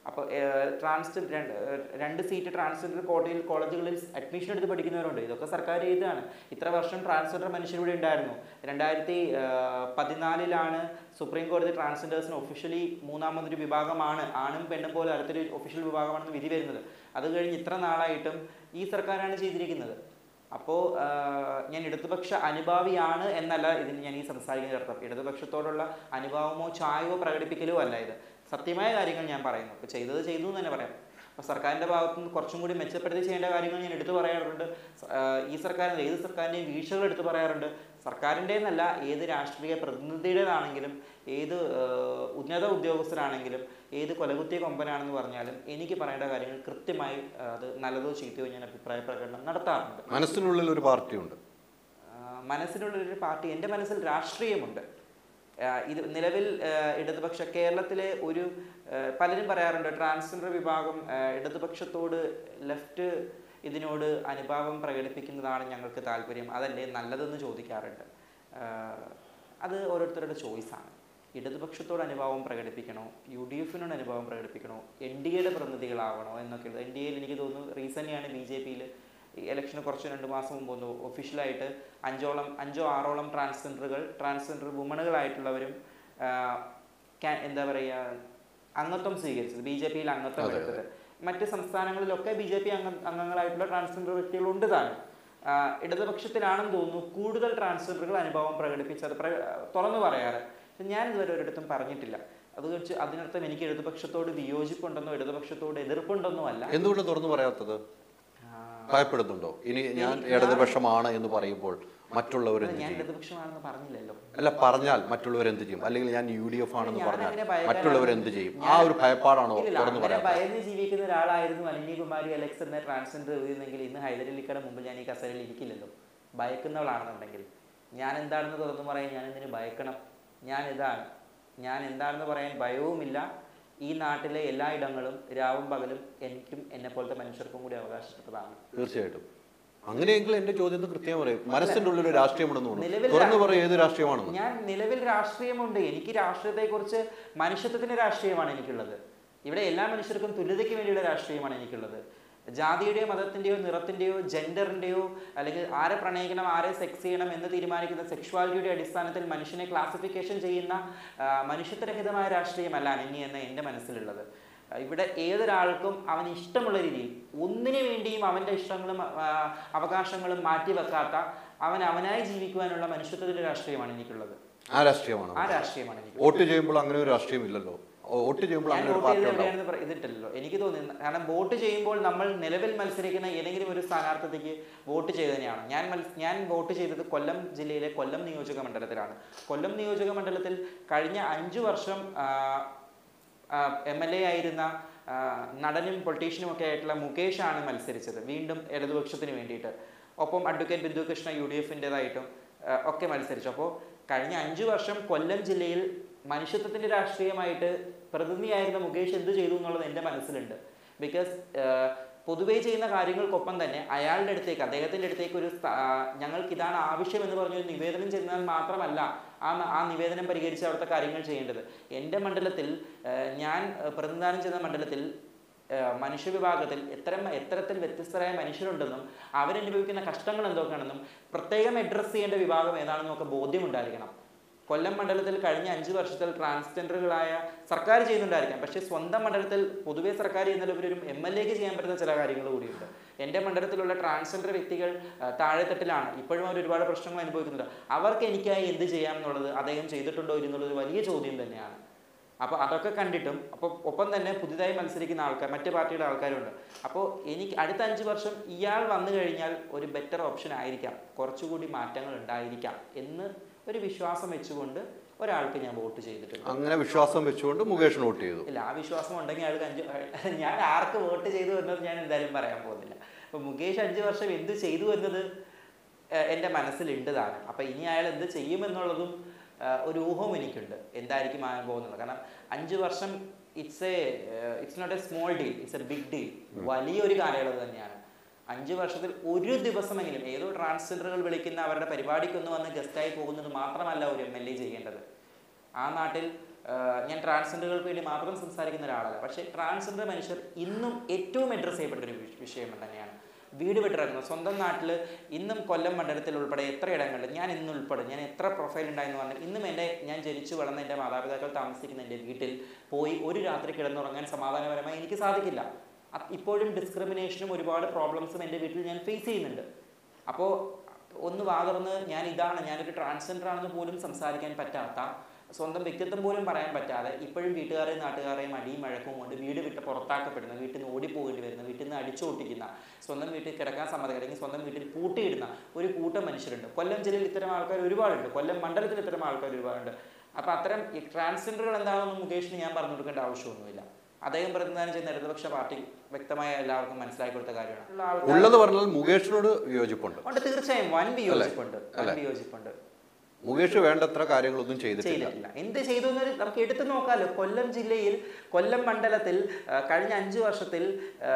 അപ്പോൾ ട്രാൻസ് രണ്ട് ഏഹ്, രണ്ട് സീറ്റ് ട്രാൻസ്ജെൻഡർ കോട്ടയിൽ കോളേജുകളിൽ അഡ്മിഷൻ എടുത്ത് പഠിക്കുന്നവരുണ്ട് ഇതൊക്കെ സർക്കാർ ചെയ്തതാണ് ഇത്ര വർഷം ട്രാൻസ്ജെൻഡർ മനുഷ്യരിവിടെ ഉണ്ടായിരുന്നു രണ്ടായിരത്തി ഏഹ്, പതിനാലിലാണ് സുപ്രീം കോടതി ട്രാൻസ്ജെൻഡേഴ്സിന് ഒഫീഷ്യലി മൂന്നാമതൊരു വിഭാഗമാണ് ആണും പെണ്ണും പോലെ അടുത്തൊരു ഒഫീഷ്യൽ വിഭാഗമാണെന്ന് വിധി വരുന്നത് അത് കഴിഞ്ഞ് ഇത്ര നാളായിട്ടും ഈ സർക്കാരാണ് ചെയ്തിരിക്കുന്നത് അപ്പോൾ ഞാൻ ഇടതുപക്ഷ അനുഭാവിയാണ് എന്നല്ല ഇതിന് ഞാൻ ഈ സംസാരിക്കുന്ന അർത്ഥം ഇടതുപക്ഷത്തോടുള്ള അനുഭാവമോ ചായവോ പ്രകടിപ്പിക്കലോ അല്ല ഇത് സത്യമായ കാര്യങ്ങൾ ഞാൻ പറയുന്നു ഇപ്പോൾ ചെയ്തത് ചെയ്തു എന്ന് തന്നെ പറയാം അപ്പോൾ സർക്കാരിൻ്റെ ഭാഗത്തു നിന്ന് കുറച്ചും കൂടി മെച്ചപ്പെടുത്തി ചെയ്യേണ്ട കാര്യങ്ങൾ ഞാൻ എടുത്തു പറയാറുണ്ട് സ- ആഹ് ഈ സർക്കാരിൻ്റെ ഏത് സർക്കാരിൻ്റെയും വീഴ്ചകൾ എടുത്തു പറയാറുണ്ട് സർക്കാരിൻ്റെ എന്നല്ല ഏത് രാഷ്ട്രീയ പ്രതിനിധിയുടേതാണെങ്കിലും ഏത് ആഹ് ഉന്നത ഉദ്യോഗസ്ഥരാണെങ്കിലും ഏത് കൊലകുത്തിയ കൊമ്പനാണെന്ന് പറഞ്ഞാലും എനിക്ക് പറയേണ്ട കാര്യങ്ങൾ കൃത്യമായി ആഹ് അത് നല്ലതോ ചീത്തയോ ഞാൻ അഭിപ്രായ പ്രകടനം നടത്താറുണ്ട് മനസ്സിനുള്ളിൽ ഒരു പാർട്ടിയുണ്ട് ആഹ് മനസ്സിനുള്ളൊരു പാർട്ടി എൻ്റെ മനസ്സിൽ രാഷ്ട്രീയമുണ്ട് ആഹ് ഇത് നിലവിൽ ആഹ് ഇടതുപക്ഷ കേരളത്തിലെ ഒരു ആഹ് പലരും പറയാറുണ്ട് ട്രാൻസ്ജെൻഡർ വിഭാഗം ആഹ് ഇടതുപക്ഷത്തോട് ലെഫ്റ്റ് ഇതിനോട് അനുഭാവം പ്രകടിപ്പിക്കുന്നതാണ് ഞങ്ങൾക്ക് താല്പര്യം അതല്ലേ നല്ലതെന്ന് ചോദിക്കാറുണ്ട് ആഹ് അത് ഓരോരുത്തരുടെ ചോയ്സാണ് ഇടതുപക്ഷത്തോട് അനുഭാവം പ്രകടിപ്പിക്കണോ യു ഡി എഫിനോട് അനുഭാവം പ്രകടിപ്പിക്കണോ എൻ ഡി എയുടെ പ്രതിനിധികളാവണോ എന്നൊക്കെ എൻ ഡി എയിൽ എനിക്ക് തോന്നുന്നു റീസെൻ്റ്ലിയാണ് ബി ജെ പിയിൽ ഇലക്ഷന് കുറച്ച് രണ്ട് മാസം മുമ്പ് ഒന്ന് ഒഫീഷ്യലായിട്ട് അഞ്ചോളം അഞ്ചോ ആറോളം ട്രാൻസ്ജെൻഡറുകൾ ട്രാൻസ്ജെൻഡർ വുമണുകളായിട്ടുള്ളവരും ആഹ്, ക്യാ- എന്താ പറയുക അംഗത്വം സ്വീകരിച്ചത് ബി ജെ പിയിൽ അംഗത്വം അതെ, എടുത്തത് മറ്റ് സംസ്ഥാനങ്ങളിലൊക്കെ ബി ജെ പി അംഗ അംഗങ്ങളായിട്ടുള്ള ട്രാൻസ്ജെൻഡർ വ്യക്തികളുണ്ട് താനും ആഹ്, ഇടതുപക്ഷത്തിലാണെന്ന് തോന്നുന്നു കൂടുതൽ ട്രാൻസ്ജെൻഡറുകൾ അനുഭവം പ്രകടിപ്പിച്ചത് പ്ര തുറന്നു പറയാറ് പക്ഷെ ഞാൻ ഇതുവരെ ഒരിടത്തും പറഞ്ഞിട്ടില്ല അത് വെച്ച് അതിനർത്ഥം എനിക്ക് ഇടതുപക്ഷത്തോട് വിയോജിപ്പുണ്ടെന്നോ ഇടതുപക്ഷത്തോട് എതിർപ്പുണ്ടെന്നോ അല്ല എന്തുകൊണ്ട് തുറന്നു പറയാത്തത് ആഹ്, ഭയപ്പെടുന്നുണ്ടോ ഇനി ഞാൻ എനിക്ക് ഇടതുപക്ഷമാണ് എന്ന് പറയുമ്പോൾ മറ്റുള്ളവർ എന്ത് ഞാൻ ചെയ്യും ഇടതുപക്ഷമാണെന്ന് പറഞ്ഞില്ലല്ലോ അല്ല പറഞ്ഞാൽ മറ്റുള്ളവർ എന്ത് ചെയ്യും അല്ലെങ്കിൽ ഞാൻ യു ഡി എഫ് ആണെന്ന് ഞാൻ പറഞ്ഞാൽ അങ്ങനെ ഭയക്കാനാണ് മറ്റുള്ളവർ എന്ത് ചെയ്യും ആ ഞാൻ- ഒരു ഭയപ്പാടാണോ ഇല്ലില്ല, തുറന്നു അങ്ങനെ പറയാത്തത് ഭയന്ന് ജീവിക്കുന്ന ഒരാളായിരുന്നു അലിനി കുമാരി അലക്സ് എന്ന ട്രാൻസ്ജെൻഡർ എഴുതുന്നെങ്കിൽ ഇന്ന് ഹൈദരലിക്കയുടെ മുമ്പിൽ ഞാൻ ഈ കസേരയിൽ ഇരിക്കില്ലല്ലോ ഭയക്കുന്നവളാണെന്നുണ്ടെങ്കിൽ ഞാൻ എന്താണെന്ന് തുറന്നു പറയാൻ ഞാൻ എന്തിനു ഭയക്കണം ഞാൻ ഇതാണ് ഞാൻ എന്താണെന്ന് പറയാൻ ഭയവുമില്ല ഈ നാട്ടിലെ എല്ലാ ഇടങ്ങളും രാവും പകലും എനിക്കും എന്നെ പോലത്തെ മനുഷ്യർക്കും കൂടി അവകാശപ്പെട്ടതാണ് തീർച്ചയായിട്ടും അങ്ങനെയെങ്കിൽ എന്റെ ചോദ്യത്തിന് കൃത്യം പറയും മനസ്സിന്റെ ഉള്ളിൽ ഒരു രാഷ്ട്രീയമുണ്ടെന്ന് തോന്നുന്നു നിലവിൽ തുറന്നു പറയും ഏത് രാഷ്ട്രീയമാണെന്ന് ഞാൻ നിലവിൽ രാഷ്ട്രീയമുണ്ട് എനിക്ക് രാഷ്ട്രീയത്തെക്കുറിച്ച് മനുഷ്യത്വത്തിന്റെ രാഷ്ട്രീയമാണ് എനിക്കുള്ളത് ഇവിടെ എല്ലാ മനുഷ്യർക്കും തുല്യതയ്ക്ക് വേണ്ടിയുള്ള രാഷ്ട്രീയമാണ് എനിക്കുള്ളത് ജാതിയുടെയോ മതത്തിന്റെയോ നിറത്തിന്റെയോ ജെൻഡറിന്റെയോ അല്ലെങ്കിൽ ആരെ പ്രണയിക്കണം ആരെ സെക്സ് ചെയ്യണം എന്ന് തീരുമാനിക്കുന്ന സെക്ഷുവാലിറ്റിയുടെ അടിസ്ഥാനത്തിൽ മനുഷ്യനെ ക്ലാസിഫിക്കേഷൻ ചെയ്യുന്ന ആ, മനുഷ്യത്വരഹിതമായ രാഷ്ട്രീയമല്ല അനന്യ എന്ന എൻ്റെ മനസ്സിലുള്ളത് ആ, ഇവിടെ ഏതൊരാൾക്കും അവന് ഇഷ്ടമുള്ള രീതിയിൽ ഒന്നിനു വേണ്ടിയും അവൻ്റെ ഇഷ്ടങ്ങളും ആ, അവകാശങ്ങളും മാറ്റിവെക്കാത്ത അവൻ അവനായി ജീവിക്കുവാനുള്ള മനുഷ്യത്വത്തിന്റെ രാഷ്ട്രീയമാണ് എനിക്കുള്ളത് ആ രാഷ്ട്രീയമാണ് ആ രാഷ്ട്രീയമാണ് എനിക്ക് വോട്ട് ചെയ്യുമ്പോൾ അങ്ങനെ ഒരു രാഷ്ട്രീയം ഇല്ലല്ലോ ഓ- വോട്ട് ചെയ്യുമ്പോൾ ഞാൻ അങ്ങനെ ഒരു വോട്ട് പാർട്ടി ചെയ്തത് ഉണ്ടാവും എവിടെയാണെന്ന് പറ- ഇതിട്ടില്ലല്ലോ എനിക്ക് തോന്നുന്നു കാരണം വോട്ട് ചെയ്യുമ്പോൾ നമ്മൾ നിലവിൽ മത്സരിക്കുന്ന ഏതെങ്കിലും ഒരു സ്ഥാനാർത്ഥിക്ക് വോട്ട് ചെയ്ത് തന്നെയാണ് ഞാൻ മത്സ- ഞാൻ വോട്ട് ചെയ്തത് കൊല്ലം ജില്ലയിലെ കൊല്ലം നിയോജക മണ്ഡലത്തിലാണ് കൊല്ലം നിയോജക മണ്ഡലത്തിൽ കഴിഞ്ഞ അഞ്ചു വർഷം എം എൽ എ ആയിരുന്ന ആ, നടനും പൊളിറ്റീഷ്യനും ഒക്കെ ആയിട്ടുള്ള മുകേഷാണ് മത്സരിച്ചത് വീണ്ടും ഇടതുപക്ഷത്തിന് വേണ്ടിയിട്ട് ഒപ്പം advocate Bindu Krishna U D എഫിൻ്റെതായിട്ടും ഒക്കെ മത്സരിച്ചു അപ്പോൾ കഴിഞ്ഞ അഞ്ചു വർഷം കൊല്ലം ജില്ലയിൽ മനുഷ്യത്വത്തിന്റെ രാഷ്ട്രീയമായിട്ട് പ്രതിനിധിയായിരുന്ന മുകേഷ് എന്ത് ചെയ്തു എന്നുള്ളത് എൻ്റെ മനസ്സിലുണ്ട് ബിക്കോസ് പൊതുവേ ചെയ്യുന്ന കാര്യങ്ങൾക്കൊപ്പം തന്നെ അയാളുടെ അടുത്തേക്ക് അദ്ദേഹത്തിന്റെ അടുത്തേക്ക് ഒരു സ്ഥ- ആ, ഞങ്ങൾക്ക് ഇതാണ് ആവശ്യം എന്ന് പറഞ്ഞൊരു നിവേദനം ചെന്നാൽ മാത്രമല്ല ആ ന- ആ നിവേദനം പരിഹരിച്ച് അവിടുത്തെ കാര്യങ്ങൾ ചെയ്യേണ്ടത് എൻ്റെ മണ്ഡലത്തിൽ ആ, ഞാൻ ആ, പ്രതിനിധാനം ചെയ്യുന്ന മണ്ഡലത്തിൽ ആ, മനുഷ്യവിഭാഗത്തിൽ എത്ര എത്തരത്തിൽ വ്യത്യസ്തരായ മനുഷ്യരുണ്ടെന്നും അവരനുഭവിക്കുന്ന കഷ്ടങ്ങൾ എന്തൊക്കെയാണെന്നും പ്രത്യേകം അഡ്രസ്സ് ചെയ്യേണ്ട വിഭാഗം ഏതാണെന്നും ഒക്കെ ബോധ്യമുണ്ടായിരിക്കണം കൊല്ലം മണ്ഡലത്തിൽ കഴിഞ്ഞ അഞ്ച് വർഷത്തിൽ ട്രാൻസ്ജെൻഡറുകളായ സർക്കാർ ചെയ്യുന്നുണ്ടായിരിക്കാം പക്ഷേ സ്വന്തം മണ്ഡലത്തിൽ പൊതുവെ സർക്കാർ ചെയ്യുന്നതിലുപരി ഒരു എം എൽ എക്ക് ചെയ്യാൻ പറ്റുന്ന ചില കാര്യങ്ങൾ കൂടിയുണ്ട് എൻ്റെ മണ്ഡലത്തിലുള്ള ട്രാൻസ്ജെൻഡർ വ്യക്തികൾ ആ, താഴെത്തട്ടിലാണ് ഇപ്പോഴും അവർ ഒരുപാട് പ്രശ്നങ്ങൾ അനുഭവിക്കുന്നുണ്ട് അവർക്ക് എനിക്കായി എന്ത് ചെയ്യാം എന്നുള്ളത് അദ്ദേഹം ചെയ്തിട്ടുണ്ടോ എന്നുള്ളത് വലിയ ചോദ്യം തന്നെയാണ് അപ്പോൾ അതൊക്കെ കണ്ടിട്ടും അപ്പോൾ ഒപ്പം തന്നെ പുതുതായി മത്സരിക്കുന്ന ആൾക്കാർ മറ്റു പാർട്ടിയുടെ ആൾക്കാരുണ്ട് അപ്പോൾ എനിക്ക് അടുത്ത അഞ്ച് വർഷം ഇയാൾ വന്നു കഴിഞ്ഞാൽ ഒരു ബെറ്റർ ഓപ്ഷൻ ആയിരിക്കാം കുറച്ചുകൂടി മാറ്റങ്ങൾ ഉണ്ടായിരിക്കാം എന്ന് ഒരു വിശ്വാസം വെച്ചുകൊണ്ട് ഒരാൾക്ക് ഞാൻ വോട്ട് ചെയ്തിട്ടുണ്ട് അങ്ങനെ വിശ്വാസം വെച്ചുകൊണ്ട് മുകേഷിന് വോട്ട് ചെയ്തു ഇല്ല ആ വിശ്വാസം ഉണ്ടെങ്കിൽ അയാൾക്ക് അഞ്ച് ഞാൻ ആർക്ക് വോട്ട് ചെയ്തു എന്നത് ഞാൻ എന്തായാലും പറയാൻ പോകുന്നില്ല അപ്പോൾ മുകേഷ് അഞ്ച് വർഷം എന്ത് ചെയ്തു എന്നത് ഏഹ്, എൻ്റെ മനസ്സിലുണ്ട് താനും അപ്പോൾ ഇനി അയാൾ എന്ത് ചെയ്യുമെന്നുള്ളതും ഏഹ്, ഒരു ഊഹവും എനിക്കുണ്ട് എന്തായിരിക്കും ആകാൻ പോകുന്നത് കാരണം അഞ്ച് വർഷം it's a it's not a small deal it's a big deal വലിയൊരു കാലയളവ് തന്നെയാണ് അഞ്ച് വർഷത്തിൽ ഒരു ദിവസമെങ്കിലും ഏതോ ട്രാൻസ്ജെൻഡറുകൾ വിളിക്കുന്ന അവരുടെ പരിപാടിക്കൊന്ന് വന്ന് ഗസ്റ്റായി പോകുന്നത് മാത്രമല്ല ഒരു എം എൽ എ ചെയ്യേണ്ടത് ആ നാട്ടിൽ ഞാൻ ട്രാൻസ്ജെൻഡറുകൾക്ക് വേണ്ടി മാത്രം സംസാരിക്കുന്ന ഒരാളല്ല പക്ഷേ ട്രാൻസ്ജെൻഡർ മനുഷ്യർ ഇന്നും ഏറ്റവും അഡ്രസ്സ് ചെയ്യപ്പെട്ട ഒരു വിഷ- വിഷയം തന്നെയാണ് വീട് വിട്ടിറങ്ങുന്നു സ്വന്തം നാട്ടിൽ ഇന്നും കൊല്ലം മണ്ഡലത്തിൽ ഉൾപ്പെടെ എത്ര ഇടങ്ങളിൽ ഞാൻ ഇന്ന് ഉൾപ്പെടെ ഞാൻ എത്ര പ്രൊഫൈൽ ഉണ്ടായെന്ന് പറഞ്ഞാൽ ഇന്നും എൻ്റെ ഞാൻ ജനിച്ചു വളർന്ന എൻ്റെ മാതാപിതാക്കൾ താമസിക്കുന്ന എൻ്റെ വീട്ടിൽ പോയി ഒരു രാത്രി കിടന്നുറങ്ങാൻ സമാധാനപരമായി എനിക്ക് സാധിക്കില്ല അ- ഇപ്പോഴും ഡിസ്ക്രിമിനേഷനും ഒരുപാട് പ്രോബ്ലംസും എൻ്റെ വീട്ടിൽ ഞാൻ ഫേസ് ചെയ്യുന്നുണ്ട് അപ്പോൾ ഒന്ന് വാതുറന്ന് ഞാൻ ഇതാണ് ഞാനൊരു ട്രാൻസ്ജെൻഡർ ആണെന്ന് പോലും സംസാരിക്കാൻ പറ്റാത്ത സ്വന്തം വ്യക്തിത്വം പോലും പറയാൻ പറ്റാതെ ഇപ്പോഴും വീട്ടുകാരെയും നാട്ടുകാരെയും അടിയും വഴക്കും കൊണ്ട് വീട് വിട്ട് പുറത്താക്കപ്പെടുന്ന വീട്ടിൽ നിന്ന് ഓടിപ്പോകേണ്ടി വരുന്ന വീട്ടിൽ നിന്ന് അടിച്ചോട്ടിക്കുന്ന സ്വന്തം വീട്ടിൽ കിടക്കാൻ സമ്മതം അല്ലെങ്കിൽ സ്വന്തം വീട്ടിൽ പൂട്ടിയിടുന്ന ഒരു കൂട്ടം മനുഷ്യരുണ്ട് കൊല്ലം ജില്ലയിൽ ഇത്തരം ആൾക്കാർ ഒരുപാടുണ്ട് കൊല്ലം മണ്ഡലത്തിൽ ഇത്തരം ആൾക്കാർ ഒരുപാടുണ്ട് അപ്പോൾ അത്തരം ഈ ട്രാൻസ്ജെൻഡറുകൾ എന്താണെന്ന് മുകേഷിന് ഞാൻ പറഞ്ഞു കൊടുക്കേണ്ട ആവശ്യമൊന്നുമില്ല അദ്ദേഹം പ്രതിനിധാനം ചെയ്യുന്ന ഇടതുപക്ഷ പാർട്ടി വ്യക്തമായ എല്ലാവർക്കും മനസ്സിലാക്കി കൊടുത്ത കാര്യമാണ് ഉള്ള ആൾക്കാർ- ഉള്ളത് പറഞ്ഞാൽ മുകേഷിനോട് വിയോജിപ്പുണ്ട് ഉണ്ട് തീർച്ചയായും വൻ വിയോജിപ്പുണ്ട് വൻ വിയോജിപ്പുണ്ട് മുകേഷ് വേണ്ടത്ര കാര്യങ്ങളൊന്നും ചെയ്തിട്ടില്ല ചെയ്തിട്ടില്ല എന്ത് ചെയ്തു എന്നൊരു നമുക്ക് എടുത്തു നോക്കാമല്ലോ കൊല്ലം ജില്ലയിൽ കൊല്ലം മണ്ഡലത്തിൽ ആ, കഴിഞ്ഞ അഞ്ചു വർഷത്തിൽ ആ,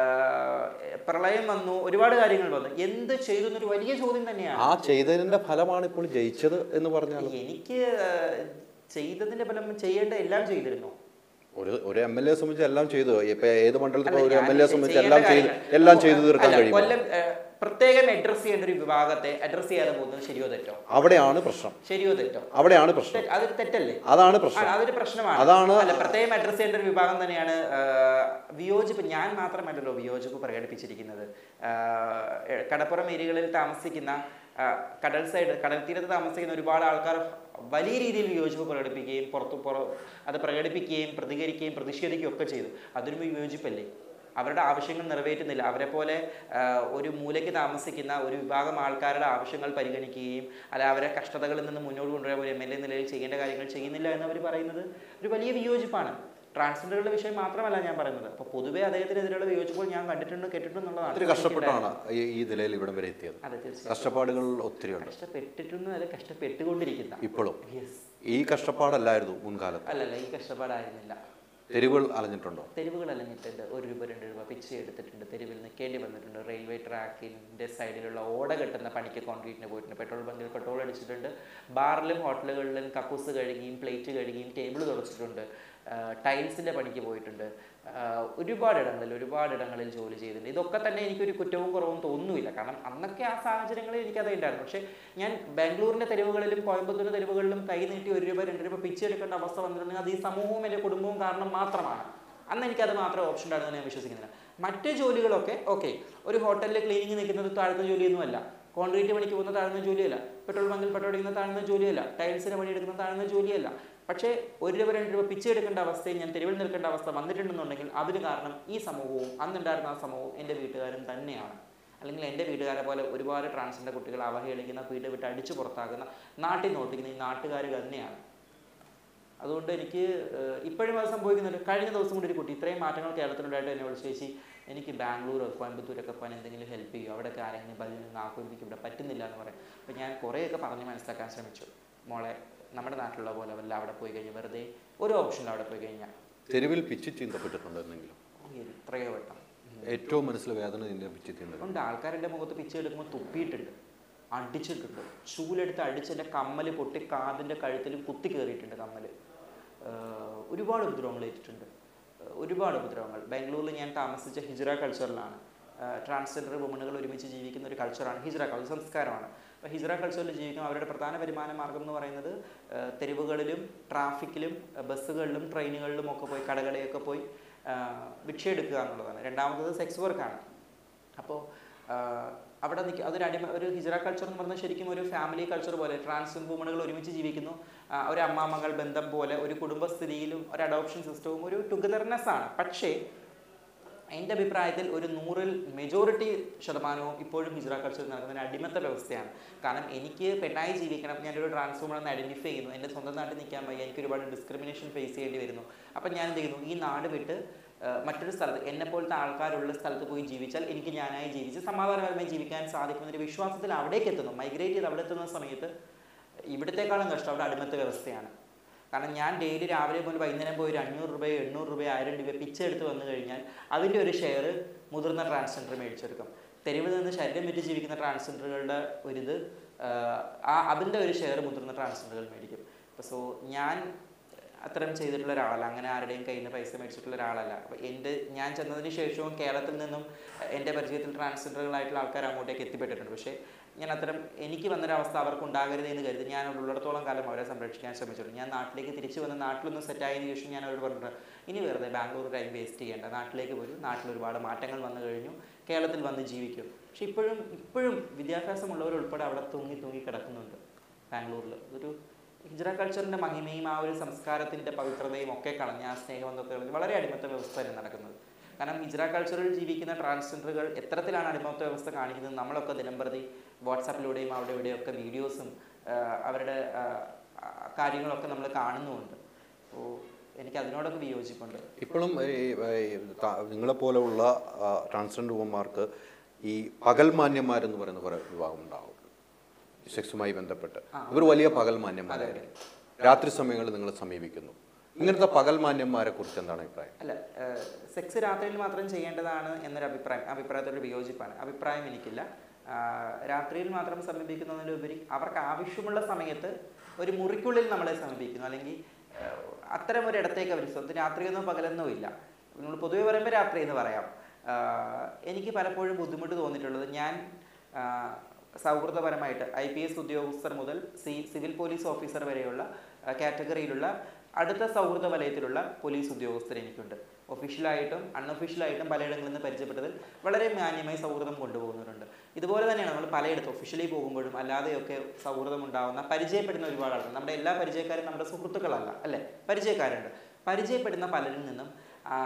പ്രളയം വന്നു ഒരുപാട് കാര്യങ്ങൾ വന്നു എന്ത് ചെയ്തു എന്നൊരു വലിയ ചോദ്യം തന്നെയാണ് ആ ചെയ്തതിന്റെ ഫലമാണ് ഇപ്പോൾ ജയിച്ചത് എന്ന് പറഞ്ഞാൽ എനിക്ക് ആ, ചെയ്തതിന്റെ ഫലം ചെയ്യേണ്ട എല്ലാം ചെയ്തിരുന്നു ഒരു ഒരു എം എൽ എ സംബന്ധിച്ച് എല്ലാം ചെയ്തു ഇപ്പൊ ഏത് മണ്ഡലത്തിൽ അല്ല, ഒരു എം എൽ എ ഞാൻ സംബന്ധിച്ച് ചെയ്യേണ്ട എല്ലാം ചെയ്ത് കാര്യങ്ങൾ- എല്ലാം ചെയ്തു തീർക്കാൻ അല്ല, കഴിയും കൊല്ലം ആ, പ്രത്യേകം അഡ്രസ് ചെയ്യേണ്ട ഒരു വിഭാഗത്തെ അഡ്രസ് ചെയ്യാതെ പോകുന്നത് ശരിയോ തെറ്റോ അവിടെയാണ് പ്രശ്നം ശരിയോ തെറ്റോ അവിടെയാണ് പ്രശ്നം തെ- അതൊരു തെറ്റല്ലേ അതാണ് ആ, പ്രശ്നം അതൊരു പ്രശ്നമാണ് അതാണ് അല്ല പ്രത്യേകം അഡ്രസ് ചെയ്യേണ്ട ഒരു വിഭാഗം തന്നെയാണ് ആ, വിയോജിപ്പ് ഞാൻ മാത്രമല്ലല്ലോ വിയോജിപ്പ് പ്രകടിപ്പിച്ചിരിക്കുന്നത് ആ, എ- കടപ്പുറം ഏരിയകളിൽ താമസിക്കുന്ന ആ, കടൽ സൈഡ് കടൽ തീരത്ത് താമസിക്കുന്ന ഒരുപാട് ആൾക്കാർ വലിയ രീതിയിൽ വിയോജിപ്പ് പ്രകടിപ്പിക്കുകയും പുറത്തു പുറ അത് പ്രകടിപ്പിക്കുകയും പ്രതികരിക്കുകയും പ്രതിഷേധിക്കുകയും ഒക്കെ ചെയ്തു അതൊരു വിയോജിപ്പല്ലേ അവരുടെ ആവശ്യങ്ങൾ നിറവേറ്റുന്നില്ല അവരെ പോലെ ആ, ഒരു മൂലയ്ക്ക് താമസിക്കുന്ന ഒരു വിഭാഗം ആൾക്കാരുടെ ആവശ്യങ്ങൾ പരിഗണിക്കുകയും അല്ല അവരെ കഷ്ടതകളിൽ നിന്ന് മുന്നോട്ട് കൊണ്ടുവരാൻ ഒരു എം എൽ എ നിലയിൽ ചെയ്യേണ്ട കാര്യങ്ങൾ ചെയ്യുന്നില്ല എന്ന് അവർ പറയുന്നത് ഒരു വലിയ വിയോജിപ്പാണ് ട്രാൻസ്ജെൻഡറുകളുടെ വിഷയം മാത്രമല്ല ഞാൻ പറയുന്നത് അപ്പോൾ പൊതുവേ അദ്ദേഹത്തിനെതിരെയുള്ള വിയോജിപ്പുകൾ ഞാൻ കണ്ടിട്ടുണ്ട് കേട്ടിട്ടുണ്ട് എന്നുള്ളതാണ് ഒത്തിരി കഷ്ടപ്പെട്ടാണ് ഈ ഈ നിലയിൽ ഇവിടം വരെ എത്തിയത് അതെ തീർച്ചയായും കഷ്ടപ്പാടുകൾ ഒത്തിരി ഉണ്ട് കഷ്ടപ്പെട്ടിട്ടുണ്ട് അല്ല കഷ്ടപ്പെട്ടുകൊണ്ടിരിക്കുന്ന ഇപ്പോഴും യെസ് ഈ കഷ്ടപ്പാടല്ലായിരുന്നു മുൻകാലത്ത് അല്ലല്ല ഈ കഷ്ടപ്പാടായിരുന്നില്ല തെരുവുകൾ അലഞ്ഞിട്ടുണ്ടോ തെരുവുകൾ അലഞ്ഞിട്ടുണ്ട് ഒരു രൂപ രണ്ട് രൂപ പിച്ച് എടുത്തിട്ടുണ്ട് തെരുവിൽ നിൽക്കേണ്ടി വന്നിട്ടുണ്ട് റെയിൽവേ ട്രാക്കിൻ്റെ സൈഡിലുള്ള ഓട കെട്ടുന്ന പണിക്ക് കോൺക്രീറ്റിന് പോയിട്ടുണ്ട് പെട്രോൾ ബങ്കിൽ പെട്രോൾ അടിച്ചിട്ടുണ്ട് ബാറിലും ഹോട്ടലുകളിലും കക്കൂസ് കഴുകിയും പ്ലേറ്റ് കഴുകിയും ടേബിൾ തുടച്ചിട്ടുണ്ട് ടൈൽസിൻ്റെ പണിക്ക് പോയിട്ടുണ്ട് ആ, ഒരുപാട് ഇടങ്ങളിൽ ഒരുപാട് ഇടങ്ങളിൽ ജോലി ചെയ്തിട്ടുണ്ട് ഇതൊക്കെ തന്നെ എനിക്കൊരു കുറ്റവും കുറവും തോന്നുന്നില്ല കാരണം അന്നൊക്കെ ആ സാഹചര്യങ്ങളിൽ എനിക്കത് ഉണ്ടായിരുന്നു പക്ഷേ ഞാൻ ബാംഗ്ലൂരിൻ്റെ തെരുവുകളിലും കോയമ്പത്തൂർ തെരുവുകളിലും കൈ നീട്ടി ഒരു രൂപ രണ്ട് രൂപ പിച്ചെടുക്കേണ്ട അവസ്ഥ വന്നിട്ടുണ്ടെങ്കിൽ അത് ഈ സമൂഹവും എൻ്റെ കുടുംബവും കാരണം മാത്രമാണ് അന്ന് എനിക്കത് മാത്രമേ ഓപ്ഷൻ ഉണ്ടായിരുന്നു ഞാൻ വിശ്വസിക്കുന്നില്ല മറ്റ് ജോലികളൊക്കെ ഓക്കെ ഒരു ഹോട്ടലിൽ ക്ലീനിങ് നിൽക്കുന്നത് താഴ്ന്ന ജോലിയൊന്നുമല്ല കോൺക്രീറ്റ് പണിക്ക് പോകുന്ന താഴ്ന്ന ജോലിയല്ല പെട്രോൾ ബങ്കിൽ പെട്രോൾ അടിക്കുന്ന താഴ്ന്ന ജോലിയല്ല ടൈൽസിന് പണി എടുക്കുന്ന താഴ്ന്ന ജോലിയല്ല പക്ഷേ ഒരു രൂപ രണ്ട് രൂപ പിച്ച് എടുക്കേണ്ട അവസ്ഥയും ഞാൻ തെരുവിൽ നിൽക്കേണ്ട അവസ്ഥ വന്നിട്ടുണ്ടെന്നുണ്ടെങ്കിൽ അതിന് കാരണം ഈ സമൂഹവും അന്നുണ്ടായിരുന്ന ആ സമൂഹവും എൻ്റെ വീട്ടുകാരും തന്നെയാണ് അല്ലെങ്കിൽ എൻ്റെ വീട്ടുകാരെ പോലെ ഒരുപാട് ട്രാൻസ്ജെൻഡർ കുട്ടികൾ അവഹേളിക്കുന്ന വീട് വിട്ട് അടിച്ചു പുറത്താക്കുന്ന നാട്ടിൽ നോട്ടിക്കുന്ന ഈ നാട്ടുകാർ തന്നെയാണ് അതുകൊണ്ട് എനിക്ക് ഏഹ്, ഇപ്പോഴും അത് സംഭവിക്കുന്നുണ്ട് കഴിഞ്ഞ ദിവസം കൂടി ഒരു കുട്ടി ഇത്രയും മാറ്റങ്ങൾ കേരളത്തിലുണ്ടായിട്ട് എന്നെ വിളിച്ച് ചേച്ചി എനിക്ക് ബാംഗ്ലൂരോ കോയമ്പത്തൂരൊക്കെ പോകാൻ എന്തെങ്കിലും ഹെൽപ്പ് ചെയ്യും അവിടെയൊക്കെ ആരെങ്കിലും ബലിൽ നിന്ന് ആക്കും എനിക്ക് ഇവിടെ പറ്റുന്നില്ല എന്ന് പറയും അപ്പോൾ ഞാൻ കുറേയൊക്കെ പറഞ്ഞ് മനസ്സിലാക്കാൻ ശ്രമിച്ചു മോളെ നമ്മുടെ നാട്ടിലുള്ള പോലെ വല്ല അവിടെ പോയി കഴിഞ്ഞാൽ വെറുതെ ഒരു ഓപ്ഷനിൽ അവിടെ പോയി കഴിഞ്ഞാൽ തെരുവിൽ പിച്ച് ചീന്തപ്പെട്ടിട്ടുണ്ടോ എന്തെങ്കിലും എത്രയോ വട്ടം ഏറ്റവും മനസ്സിൽ വേദന നിന്റെ പിച്ച് ചീന്തൽ ഉണ്ട് ആൾക്കാരുടെ മുഖത്ത് പിച്ച എടുക്കുമ്പോൾ തുപ്പിയിട്ടുണ്ട് അടിച്ചിട്ടുണ്ട് ചൂലെടുത്ത് അടിച്ച് എൻ്റെ കമ്മൽ പൊട്ടി കാതിൻ്റെ കഴുത്തിലും കുത്തി കയറിയിട്ടുണ്ട് കമ്മൽ ഒരുപാട് ഉപദ്രവങ്ങൾ ഏറ്റിട്ടുണ്ട് ഏഹ് ഒരുപാട് ഉപദ്രവങ്ങൾ ബാംഗ്ലൂരിൽ ഞാൻ താമസിച്ച ഹിജ്റ കൾച്ചറിലാണ് ട്രാൻസ്ജെൻഡർ വുമണുകൾ ഒരുമിച്ച് ജീവിക്കുന്ന ഒരു കൾച്ചറാണ് ഹിജ്റ കൾച്ചർ സംസ്കാരമാണ് അപ്പോൾ ഹിജ്റ കൾച്ചറിൽ ജീവിക്കുന്ന അവരുടെ പ്രധാന വരുമാന മാർഗം എന്ന് പറയുന്നത് ഏഹ് തെരുവുകളിലും ട്രാഫിക്കിലും ഏഹ് ബസ്സുകളിലും ട്രെയിനുകളിലും ഒക്കെ പോയി കടകളിലൊക്കെ പോയി ഏഹ് ഭിക്ഷ എടുക്കുക എന്നുള്ളതാണ് രണ്ടാമത്തത് സെക്സ് വർക്കാണ് അപ്പോൾ അവിടെ നിൽക്കുക അതൊരു അടിമ ഒരു ഹിജറ കൾച്ചർ എന്ന് പറഞ്ഞാൽ ശരിക്കും ഒരു ഫാമിലി കൾച്ചർ പോലെ ട്രാൻസ് വുമണുകൾ ഒരുമിച്ച് ജീവിക്കുന്നു ആ, ഒരു അമ്മ മകൾ ബന്ധം പോലെ ഒരു കുടുംബസ്ഥിതിയിലും ഒരു അഡോപ്ഷൻ സിസ്റ്റവും ഒരു ടുഗദർനെസ് ആണ് പക്ഷേ എൻ്റെ അഭിപ്രായത്തിൽ ഒരു നൂറിൽ മെജോറിറ്റി ശതമാനവും ഇപ്പോഴും ഹിജ്റ കൾച്ചർ നടക്കുന്ന അടിമത്ത വ്യവസ്ഥയാണ് കാരണം എനിക്ക് പെണ്ണായി ജീവിക്കണം ഞാനൊരു ട്രാൻസ്ഫോമർ എന്ന് ഐഡൻറ്റിഫൈ ചെയ്യുന്നു എൻ്റെ സ്വന്തം നാട്ടിൽ നിൽക്കാൻ വയ്യ എനിക്ക് ഒരുപാട് ഡിസ്ക്രിമിനേഷൻ ഫേസ് ചെയ്യേണ്ടി വരുന്നു അപ്പം ഞാൻ എന്ത് ചെയ്യുന്നു ഈ നാട് വിട്ട് ആ, മറ്റൊരു സ്ഥലത്ത് എന്നെ പോലത്തെ ആൾക്കാരുള്ള സ്ഥലത്ത് പോയി ജീവിച്ചാൽ എനിക്ക് ഞാനായി ജീവിച്ച് സമാധാനപരമായി ജീവിക്കാൻ സാധിക്കുമെന്നൊരു വിശ്വാസത്തിൽ അവിടേക്ക് എത്തുന്നു മൈഗ്രേറ്റ് ചെയ്ത് അവിടെ എത്തുന്ന സമയത്ത് ഇവിടത്തെക്കാളും കഷ്ടം അവിടെ അടിമത്ത വ്യവസ്ഥയാണ് കാരണം ഞാൻ ഡെയിലി രാവിലെ മുതൽ വൈകുന്നേരം പോയി ഒരു അഞ്ഞൂറ് രൂപയോ എണ്ണൂറ് രൂപയോ ആയിരം രൂപ പിച്ചെടുത്ത് വന്നു കഴിഞ്ഞാൽ അതിൻ്റെ ഒരു ഷെയർ മുതിർന്ന ട്രാൻസ്ജെൻഡർ മേടിച്ചെടുക്കും തെരുവിൽ നിന്ന് ശരീരം വിറ്റ് ജീവിക്കുന്ന ട്രാൻസ്ജെൻഡറുകളുടെ ഒരിത് ആഹ്, ആ അതിൻ്റെ ഒരു ഷെയർ മുതിർന്ന ട്രാൻസ്ജെൻഡറുകൾ മേടിക്കും അപ്പോൾ സോ ഞാൻ അത്തരം ചെയ്തിട്ടുള്ള ഒരാളല്ല അങ്ങനെ ആരുടെയും കയ്യിൽ നിന്ന് പൈസ മേടിച്ചിട്ടുള്ള ഒരാളല്ല അപ്പോൾ എൻ്റെ ഞാൻ ചെന്നതിന് ശേഷവും കേരളത്തിൽ നിന്നും എൻ്റെ പരിചയത്തിൽ ട്രാൻസ്ജെൻഡറുകളായിട്ടുള്ള ആൾക്കാർ അങ്ങോട്ടേക്ക് എത്തിപ്പെട്ടിട്ടുണ്ട് പക്ഷേ ഞാൻ അത്തരം എനിക്ക് വന്നൊരവസ്ഥ അവർക്ക് ഉണ്ടാകരുത് എന്ന് കരുതി ഞാൻ അവിടെ ഉള്ളിടത്തോളം കാലം അവരെ സംരക്ഷിക്കാൻ ശ്രമിച്ചിട്ടുണ്ട് ഞാൻ നാട്ടിലേക്ക് തിരിച്ചു വന്ന് നാട്ടിലൊന്ന് സെറ്റായതിനു ശേഷം ഞാൻ അവരോട് പറഞ്ഞിട്ടുണ്ട് ഇനി വെറുതെ ബാംഗ്ലൂർ ടൈം വേസ്റ്റ് ചെയ്യേണ്ട നാട്ടിലേക്ക് പോരും നാട്ടിൽ ഒരുപാട് മാറ്റങ്ങൾ വന്നു കഴിഞ്ഞു കേരളത്തിൽ വന്ന് ജീവിക്കും പക്ഷെ ഇപ്പോഴും ഇപ്പോഴും വിദ്യാഭ്യാസമുള്ളവർ ഉൾപ്പെടെ അവിടെ തൂങ്ങി തൂങ്ങി കിടക്കുന്നുണ്ട് ബാംഗ്ലൂരിൽ ഒരു ഹിജ്റ കൾച്ചറിൻ്റെ മഹിമയും ആ ഒരു സംസ്കാരത്തിൻ്റെ പവിത്രതയും ഒക്കെ കളഞ്ഞ് ആ സ്നേഹബന്ധമൊക്കെ കളഞ്ഞ് വളരെ അടിമത്ത വ്യവസ്ഥ തന്നെ നടക്കുന്നത് കാരണം ഹിജ്റ കൾച്ചറിൽ ജീവിക്കുന്ന ട്രാൻസ്ജെൻഡറുകൾ എത്തരത്തിലാണ് അടിമത്ത വ്യവസ്ഥ കാണിക്കുന്നത് നമ്മളൊക്കെ ദിനംപ്രതി വാട്സാപ്പിലൂടെയും അവിടെ ഇവിടെയും ഒക്കെ വീഡിയോസും അവരുടെ ആ, ആ, കാര്യങ്ങളൊക്കെ നമ്മൾ കാണുന്നുമുണ്ട് അപ്പോൾ എനിക്ക് അതിനോടൊക്കെ വിയോജിപ്പുണ്ട് ഇപ്പോഴും നിങ്ങളെപ്പോലെയുള്ള ട്രാൻസ്ജെൻഡർ വുമന്മാർക്ക് ഈ പകൽ മാന്യന്മാരെന്ന് പറയുന്ന കുറേ വിഭാഗം ഉണ്ടാവും സെക്സുമായി ബന്ധപ്പെട്ട് ഇവർ വലിയ പകൽ മാന്യന്മാരായിരിക്കും രാത്രി സമയങ്ങളിൽ നിങ്ങൾ സമീപിക്കുന്നു ഇങ്ങനത്തെ പകൽ മാന്യന്മാരെ കുറിച്ച് എന്താണ് അഭിപ്രായം അല്ല സെക്സ് രാത്രിയിൽ മാത്രം ചെയ്യേണ്ടതാണ് എന്നൊരു അഭിപ്രായം അഭിപ്രായത്തോട് വിയോജിപ്പാണ് അഭിപ്രായം എനിക്കില്ല ആ, രാത്രിയിൽ മാത്രം സമീപിക്കുന്നതിലുപരി അവർക്ക് ആവശ്യമുള്ള സമയത്ത് ഒരു മുറിക്കുള്ളിൽ നമ്മളെ സമീപിക്കുന്നു അല്ലെങ്കിൽ ആ, അത്തരം ഒരു ഇടത്തേക്ക് അവർ സ്വന്തം രാത്രിയെന്നോ പകലെന്നോ ഇല്ല നമ്മൾ പൊതുവെ പറയുമ്പോൾ രാത്രി എന്ന് പറയാം ആ, എനിക്ക് പലപ്പോഴും ബുദ്ധിമുട്ട് തോന്നിയിട്ടുള്ളത് ഞാൻ ആ, സൗഹൃദപരമായിട്ട് ഐ പി എസ് ഉദ്യോഗസ്ഥർ മുതൽ സി സിവിൽ പോലീസ് ഓഫീസർ വരെയുള്ള ആ, കാറ്റഗറിയിലുള്ള അടുത്ത സൗഹൃദ വലയത്തിലുള്ള പോലീസ് ഉദ്യോഗസ്ഥർ എനിക്കുണ്ട് ഒഫീഷ്യലായിട്ടും അൺഒഫീഷ്യലായിട്ടും പലയിടങ്ങളിൽ നിന്ന് പരിചയപ്പെട്ടതിൽ വളരെ മാന്യമായി സൗഹൃദം കൊണ്ടുപോകുന്നവരുണ്ട് ഇതുപോലെ തന്നെയാണ് നമ്മൾ പലയിടത്തും ഒഫീഷ്യലി പോകുമ്പോഴും അല്ലാതെയൊക്കെ സൗഹൃദം ഉണ്ടാവുന്ന പരിചയപ്പെടുന്ന ഒരുപാട് ആളുകൾ നമ്മുടെ എല്ലാ പരിചയക്കാരും നമ്മുടെ സുഹൃത്തുക്കളല്ല അല്ലേ പരിചയക്കാരുണ്ട് പരിചയപ്പെടുന്ന പലരിൽ നിന്നും ആ,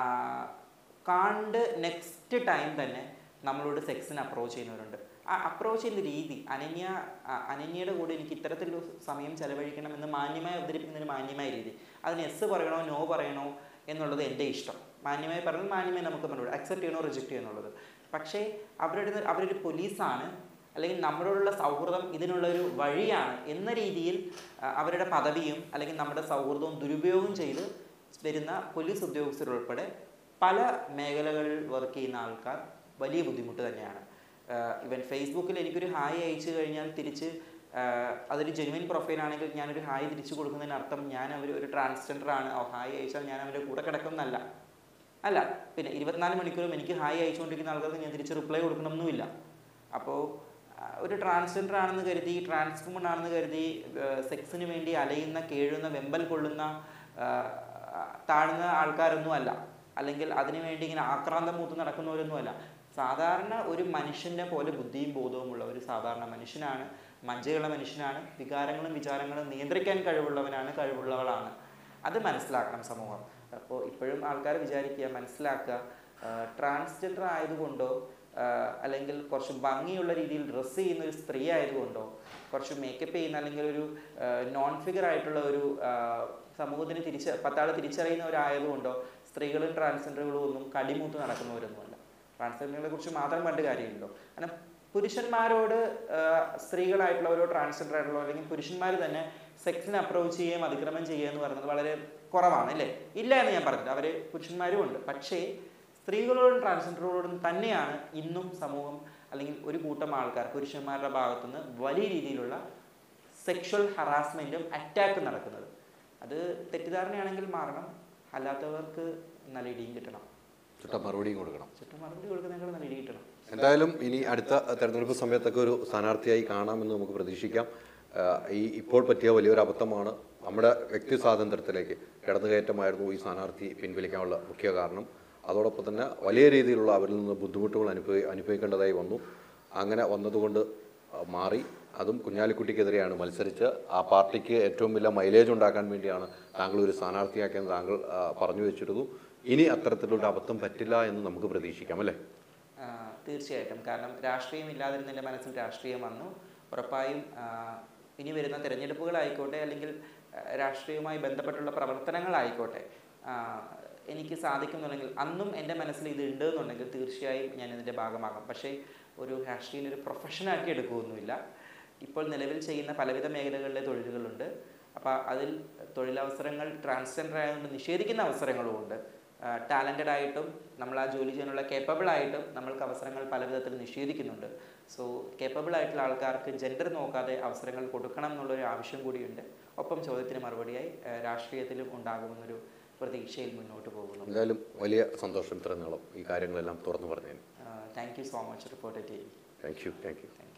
കണ്ട് നെക്സ്റ്റ് ടൈം തന്നെ നമ്മളോട് സെക്സിന് അപ്രോച്ച് ചെയ്യുന്നവരുണ്ട് ആ അപ്രോച്ച് ചെയ്യുന്ന രീതി അനന്യ ആ, അനന്യയുടെ കൂടെ എനിക്ക് ഇത്തരത്തിലൊരു സമയം ചെലവഴിക്കണം എന്ന് മാന്യമായി അവതരിപ്പിക്കുന്ന ഒരു മാന്യമായ രീതി അതിന് എസ് പറയണോ നോ പറയണോ എന്നുള്ളത് എൻ്റെ ഇഷ്ടം മാന്യമായി പറഞ്ഞാൽ മാന്യമായി നമുക്ക് പറഞ്ഞോളൂ അക്സെപ്റ്റ് ചെയ്യണോ റിജക്റ്റ് ചെയ്യണോ എന്നുള്ളത് പക്ഷേ അവരുടെ അവരൊരു പോലീസാണ് അല്ലെങ്കിൽ നമ്മളോടുള്ള സൗഹൃദം ഇതിനുള്ള ഒരു വഴിയാണ് എന്ന രീതിയിൽ ആ, അവരുടെ പദവിയും അല്ലെങ്കിൽ നമ്മുടെ സൗഹൃദവും ദുരുപയോഗം ചെയ്ത് വരുന്ന പോലീസ് ഉദ്യോഗസ്ഥരുൾപ്പെടെ പല മേഖലകളിൽ വർക്ക് ചെയ്യുന്ന ആൾക്കാർ വലിയ ബുദ്ധിമുട്ട് തന്നെയാണ് ഇവൻ ഫേസ്ബുക്കിൽ എനിക്കൊരു ഹായ് അയച്ചു കഴിഞ്ഞാൽ തിരിച്ച് ആഹ് അതൊരു ജെനുവിൻ പ്രൊഫൈൽ ആണെങ്കിൽ ഞാനൊരു ഹായ് തിരിച്ചു കൊടുക്കുന്നതിന് അർത്ഥം ഞാൻ അവർ ഒരു ട്രാൻസ്ജെൻഡർ ആണ് ഓ ഹായ് അയച്ചാൽ ഞാൻ അവരുടെ കൂടെ കിടക്കുന്നല്ല അല്ല പിന്നെ ഇരുപത്തിനാല് മണിക്കൂറും എനിക്ക് ഹായ് അയച്ചുകൊണ്ടിരിക്കുന്ന ആൾക്കാർക്ക് ഞാൻ തിരിച്ച് റിപ്ലൈ കൊടുക്കണമെന്നുമില്ല അപ്പോൾ ഒരു ട്രാൻസ്ജെൻഡർ ആണെന്ന് കരുതി ട്രാൻസ് വുമൺ ആണെന്ന് കരുതി സെക്സിന് വേണ്ടി അലയുന്ന കേഴുന്ന വെമ്പൽ കൊള്ളുന്ന ആ, താഴ്ന്ന ആൾക്കാരൊന്നും അല്ല അല്ലെങ്കിൽ അതിനു വേണ്ടി ഇങ്ങനെ ആക്രാന്തം മൂത്ത് നടക്കുന്നവരൊന്നുമല്ല സാധാരണ ഒരു മനുഷ്യനെ പോലെ ബുദ്ധിയും ബോധവുമുള്ള ഒരു സാധാരണ മനുഷ്യനാണ് മജ്ജയുള്ള മനുഷ്യനാണ് വികാരങ്ങളും വിചാരങ്ങളും നിയന്ത്രിക്കാൻ കഴിവുള്ളവനാണ് കഴിവുള്ളവളാണ് അത് മനസ്സിലാക്കണം സമൂഹം അപ്പോൾ ഇപ്പോഴും ആൾക്കാർ വിചാരിക്കുക മനസ്സിലാക്കുക ട്രാൻസ്ജെൻഡർ ആയതുകൊണ്ടോ ആ, അല്ലെങ്കിൽ കുറച്ച് ഭംഗിയുള്ള രീതിയിൽ ഡ്രസ്സ് ചെയ്യുന്ന ഒരു സ്ത്രീ ആയതുകൊണ്ടോ കുറച്ച് മേക്കപ്പ് ചെയ്യുന്ന അല്ലെങ്കിൽ ഒരു നോൺ ഫിഗർ ആയിട്ടുള്ള ഒരു ആ, സമൂഹത്തിന് തിരിച്ച് പത്താള് തിരിച്ചറിയുന്നവരായതുകൊണ്ടോ സ്ത്രീകളും ട്രാൻസ്ജെൻഡറുകളും ഒന്നും കടിമൂത്ത് നടക്കുന്നവരൊന്നുമല്ല ട്രാൻസ്ജെൻഡറുകളെ കുറിച്ച് മാത്രം പണ്ട് കാര്യമില്ലല്ലോ കാരണം പുരുഷന്മാരോട് ആ, സ്ത്രീകളായിട്ടുള്ളവരോ ട്രാൻസ്ജെൻഡർ ആയിട്ടുള്ളവരോ അല്ലെങ്കിൽ പുരുഷന്മാർ തന്നെ സെക്സിനെ അപ്രോച്ച് ചെയ്യുകയും അതിക്രമം ചെയ്യുക എന്ന് പറയുന്നത് വളരെ കുറവാണ് അല്ലേ ഇല്ല എന്ന് ഞാൻ പറഞ്ഞില്ല അവർ പുരുഷന്മാരും ഉണ്ട് പക്ഷേ സ്ത്രീകളോടും ട്രാൻസ്ജെൻഡറുകളോടും തന്നെയാണ് ഇന്നും സമൂഹം അല്ലെങ്കിൽ ഒരു കൂട്ടം ആൾക്കാർ പുരുഷന്മാരുടെ ഭാഗത്തുനിന്ന് വലിയ രീതിയിലുള്ള സെക്ഷൽ ഹറാസ്മെൻറ്റും അറ്റാക്കും നടക്കുന്നത് അത് തെറ്റിദ്ധാരണയാണെങ്കിൽ മാറണം അല്ലാത്തവർക്ക് നല്ല ഇടിയും കിട്ടണം ചുട്ട മറുപടിയും കൊടുക്കണം ചുറ്റും മറുപടി കൊടുക്കുന്നതിനേക്കാൾ നല്ല ഇടി കിട്ടണം എന്തായാലും ഇനി അടുത്ത തെരഞ്ഞെടുപ്പ് സമയത്തൊക്കെ ഒരു സ്ഥാനാർത്ഥിയായി കാണാമെന്ന് നമുക്ക് പ്രതീക്ഷിക്കാം ആ, ഈ ഇപ്പോൾ പറ്റിയ വലിയൊരു അബദ്ധമാണ് നമ്മുടെ വ്യക്തി സ്വാതന്ത്ര്യത്തിലേക്ക് കടന്നുകയറ്റമായിരുന്നു ഈ സ്ഥാനാർത്ഥി പിൻവലിക്കാനുള്ള മുഖ്യ കാരണം അതോടൊപ്പം തന്നെ വലിയ രീതിയിലുള്ള അവരിൽ നിന്ന് ബുദ്ധിമുട്ടുകൾ അനുഭവി അനുഭവിക്കേണ്ടതായി വന്നു അങ്ങനെ വന്നതുകൊണ്ട് ആ, മാറി അതും കുഞ്ഞാലിക്കുട്ടിക്കെതിരെയാണ് മത്സരിച്ച് ആ പാർട്ടിക്ക് ഏറ്റവും വലിയ മൈലേജ് ഉണ്ടാക്കാൻ വേണ്ടിയാണ് താങ്കൾ ഒരു സ്ഥാനാർത്ഥിയാക്കിയെന്ന് താങ്കൾ ആ, പറഞ്ഞു വെച്ചിരുന്നു ഇനി അത്തരത്തിലുള്ള അബദ്ധം പറ്റില്ല എന്ന് നമുക്ക് പ്രതീക്ഷിക്കാം അല്ലേ ആ, തീർച്ചയായിട്ടും കാരണം രാഷ്ട്രീയം ഇല്ലാതിരുന്ന മനസ്സിൽ രാഷ്ട്രീയം വന്നു ഉറപ്പായും ആ, ഇനി വരുന്ന തിരഞ്ഞെടുപ്പുകളായിക്കോട്ടെ അല്ലെങ്കിൽ ആ, രാഷ്ട്രീയവുമായി ബന്ധപ്പെട്ടുള്ള പ്രവർത്തനങ്ങളായിക്കോട്ടെ ആ, എനിക്ക് സാധിക്കുന്നുണ്ടെങ്കിൽ അന്നും എൻ്റെ മനസ്സിൽ ഇത് ഉണ്ട് എന്നുണ്ടെങ്കിൽ തീർച്ചയായും ഞാൻ ഇതിൻ്റെ ഭാഗമാകാം പക്ഷേ ഒരു രാഷ്ട്രീയം ഒരു പ്രൊഫഷനാക്കി എടുക്കുകയൊന്നുമില്ല ഇപ്പോൾ നിലവിൽ ചെയ്യുന്ന പലവിധ മേഖലകളിലെ തൊഴിലുകളുണ്ട് അപ്പോൾ അതിൽ തൊഴിലവസരങ്ങൾ ട്രാൻസ്ജെൻഡർ ആയതുകൊണ്ട് നിഷേധിക്കുന്ന അവസരങ്ങളുമുണ്ട് ടാലൻറ്റഡ് ആയിട്ടും നമ്മൾ ആ ജോലി ചെയ്യാനുള്ള കേപ്പബിൾ ആയിട്ടും നമ്മൾക്ക് അവസരങ്ങൾ പല വിധത്തിൽ നിഷേധിക്കുന്നുണ്ട് സോ കേപ്പബിൾ ആയിട്ടുള്ള ആൾക്കാർക്ക് ജെൻഡർ നോക്കാതെ അവസരങ്ങൾ കൊടുക്കണം എന്നുള്ളൊരു ആവശ്യം കൂടിയുണ്ട് ഒപ്പം ചോദ്യത്തിന് മറുപടിയായി ആ, രാഷ്ട്രീയത്തിലും ഉണ്ടാകുമെന്നൊരു പ്രതീക്ഷയിൽ മുന്നോട്ട് പോകുന്നു എന്തായാലും വലിയ സന്തോഷം ഇത്ര നാളും ഈ കാര്യങ്ങളെല്ലാം തുറന്നു പറഞ്ഞതിന് thank you so much report ചെയ്യും താങ്ക് യു താങ്ക് യു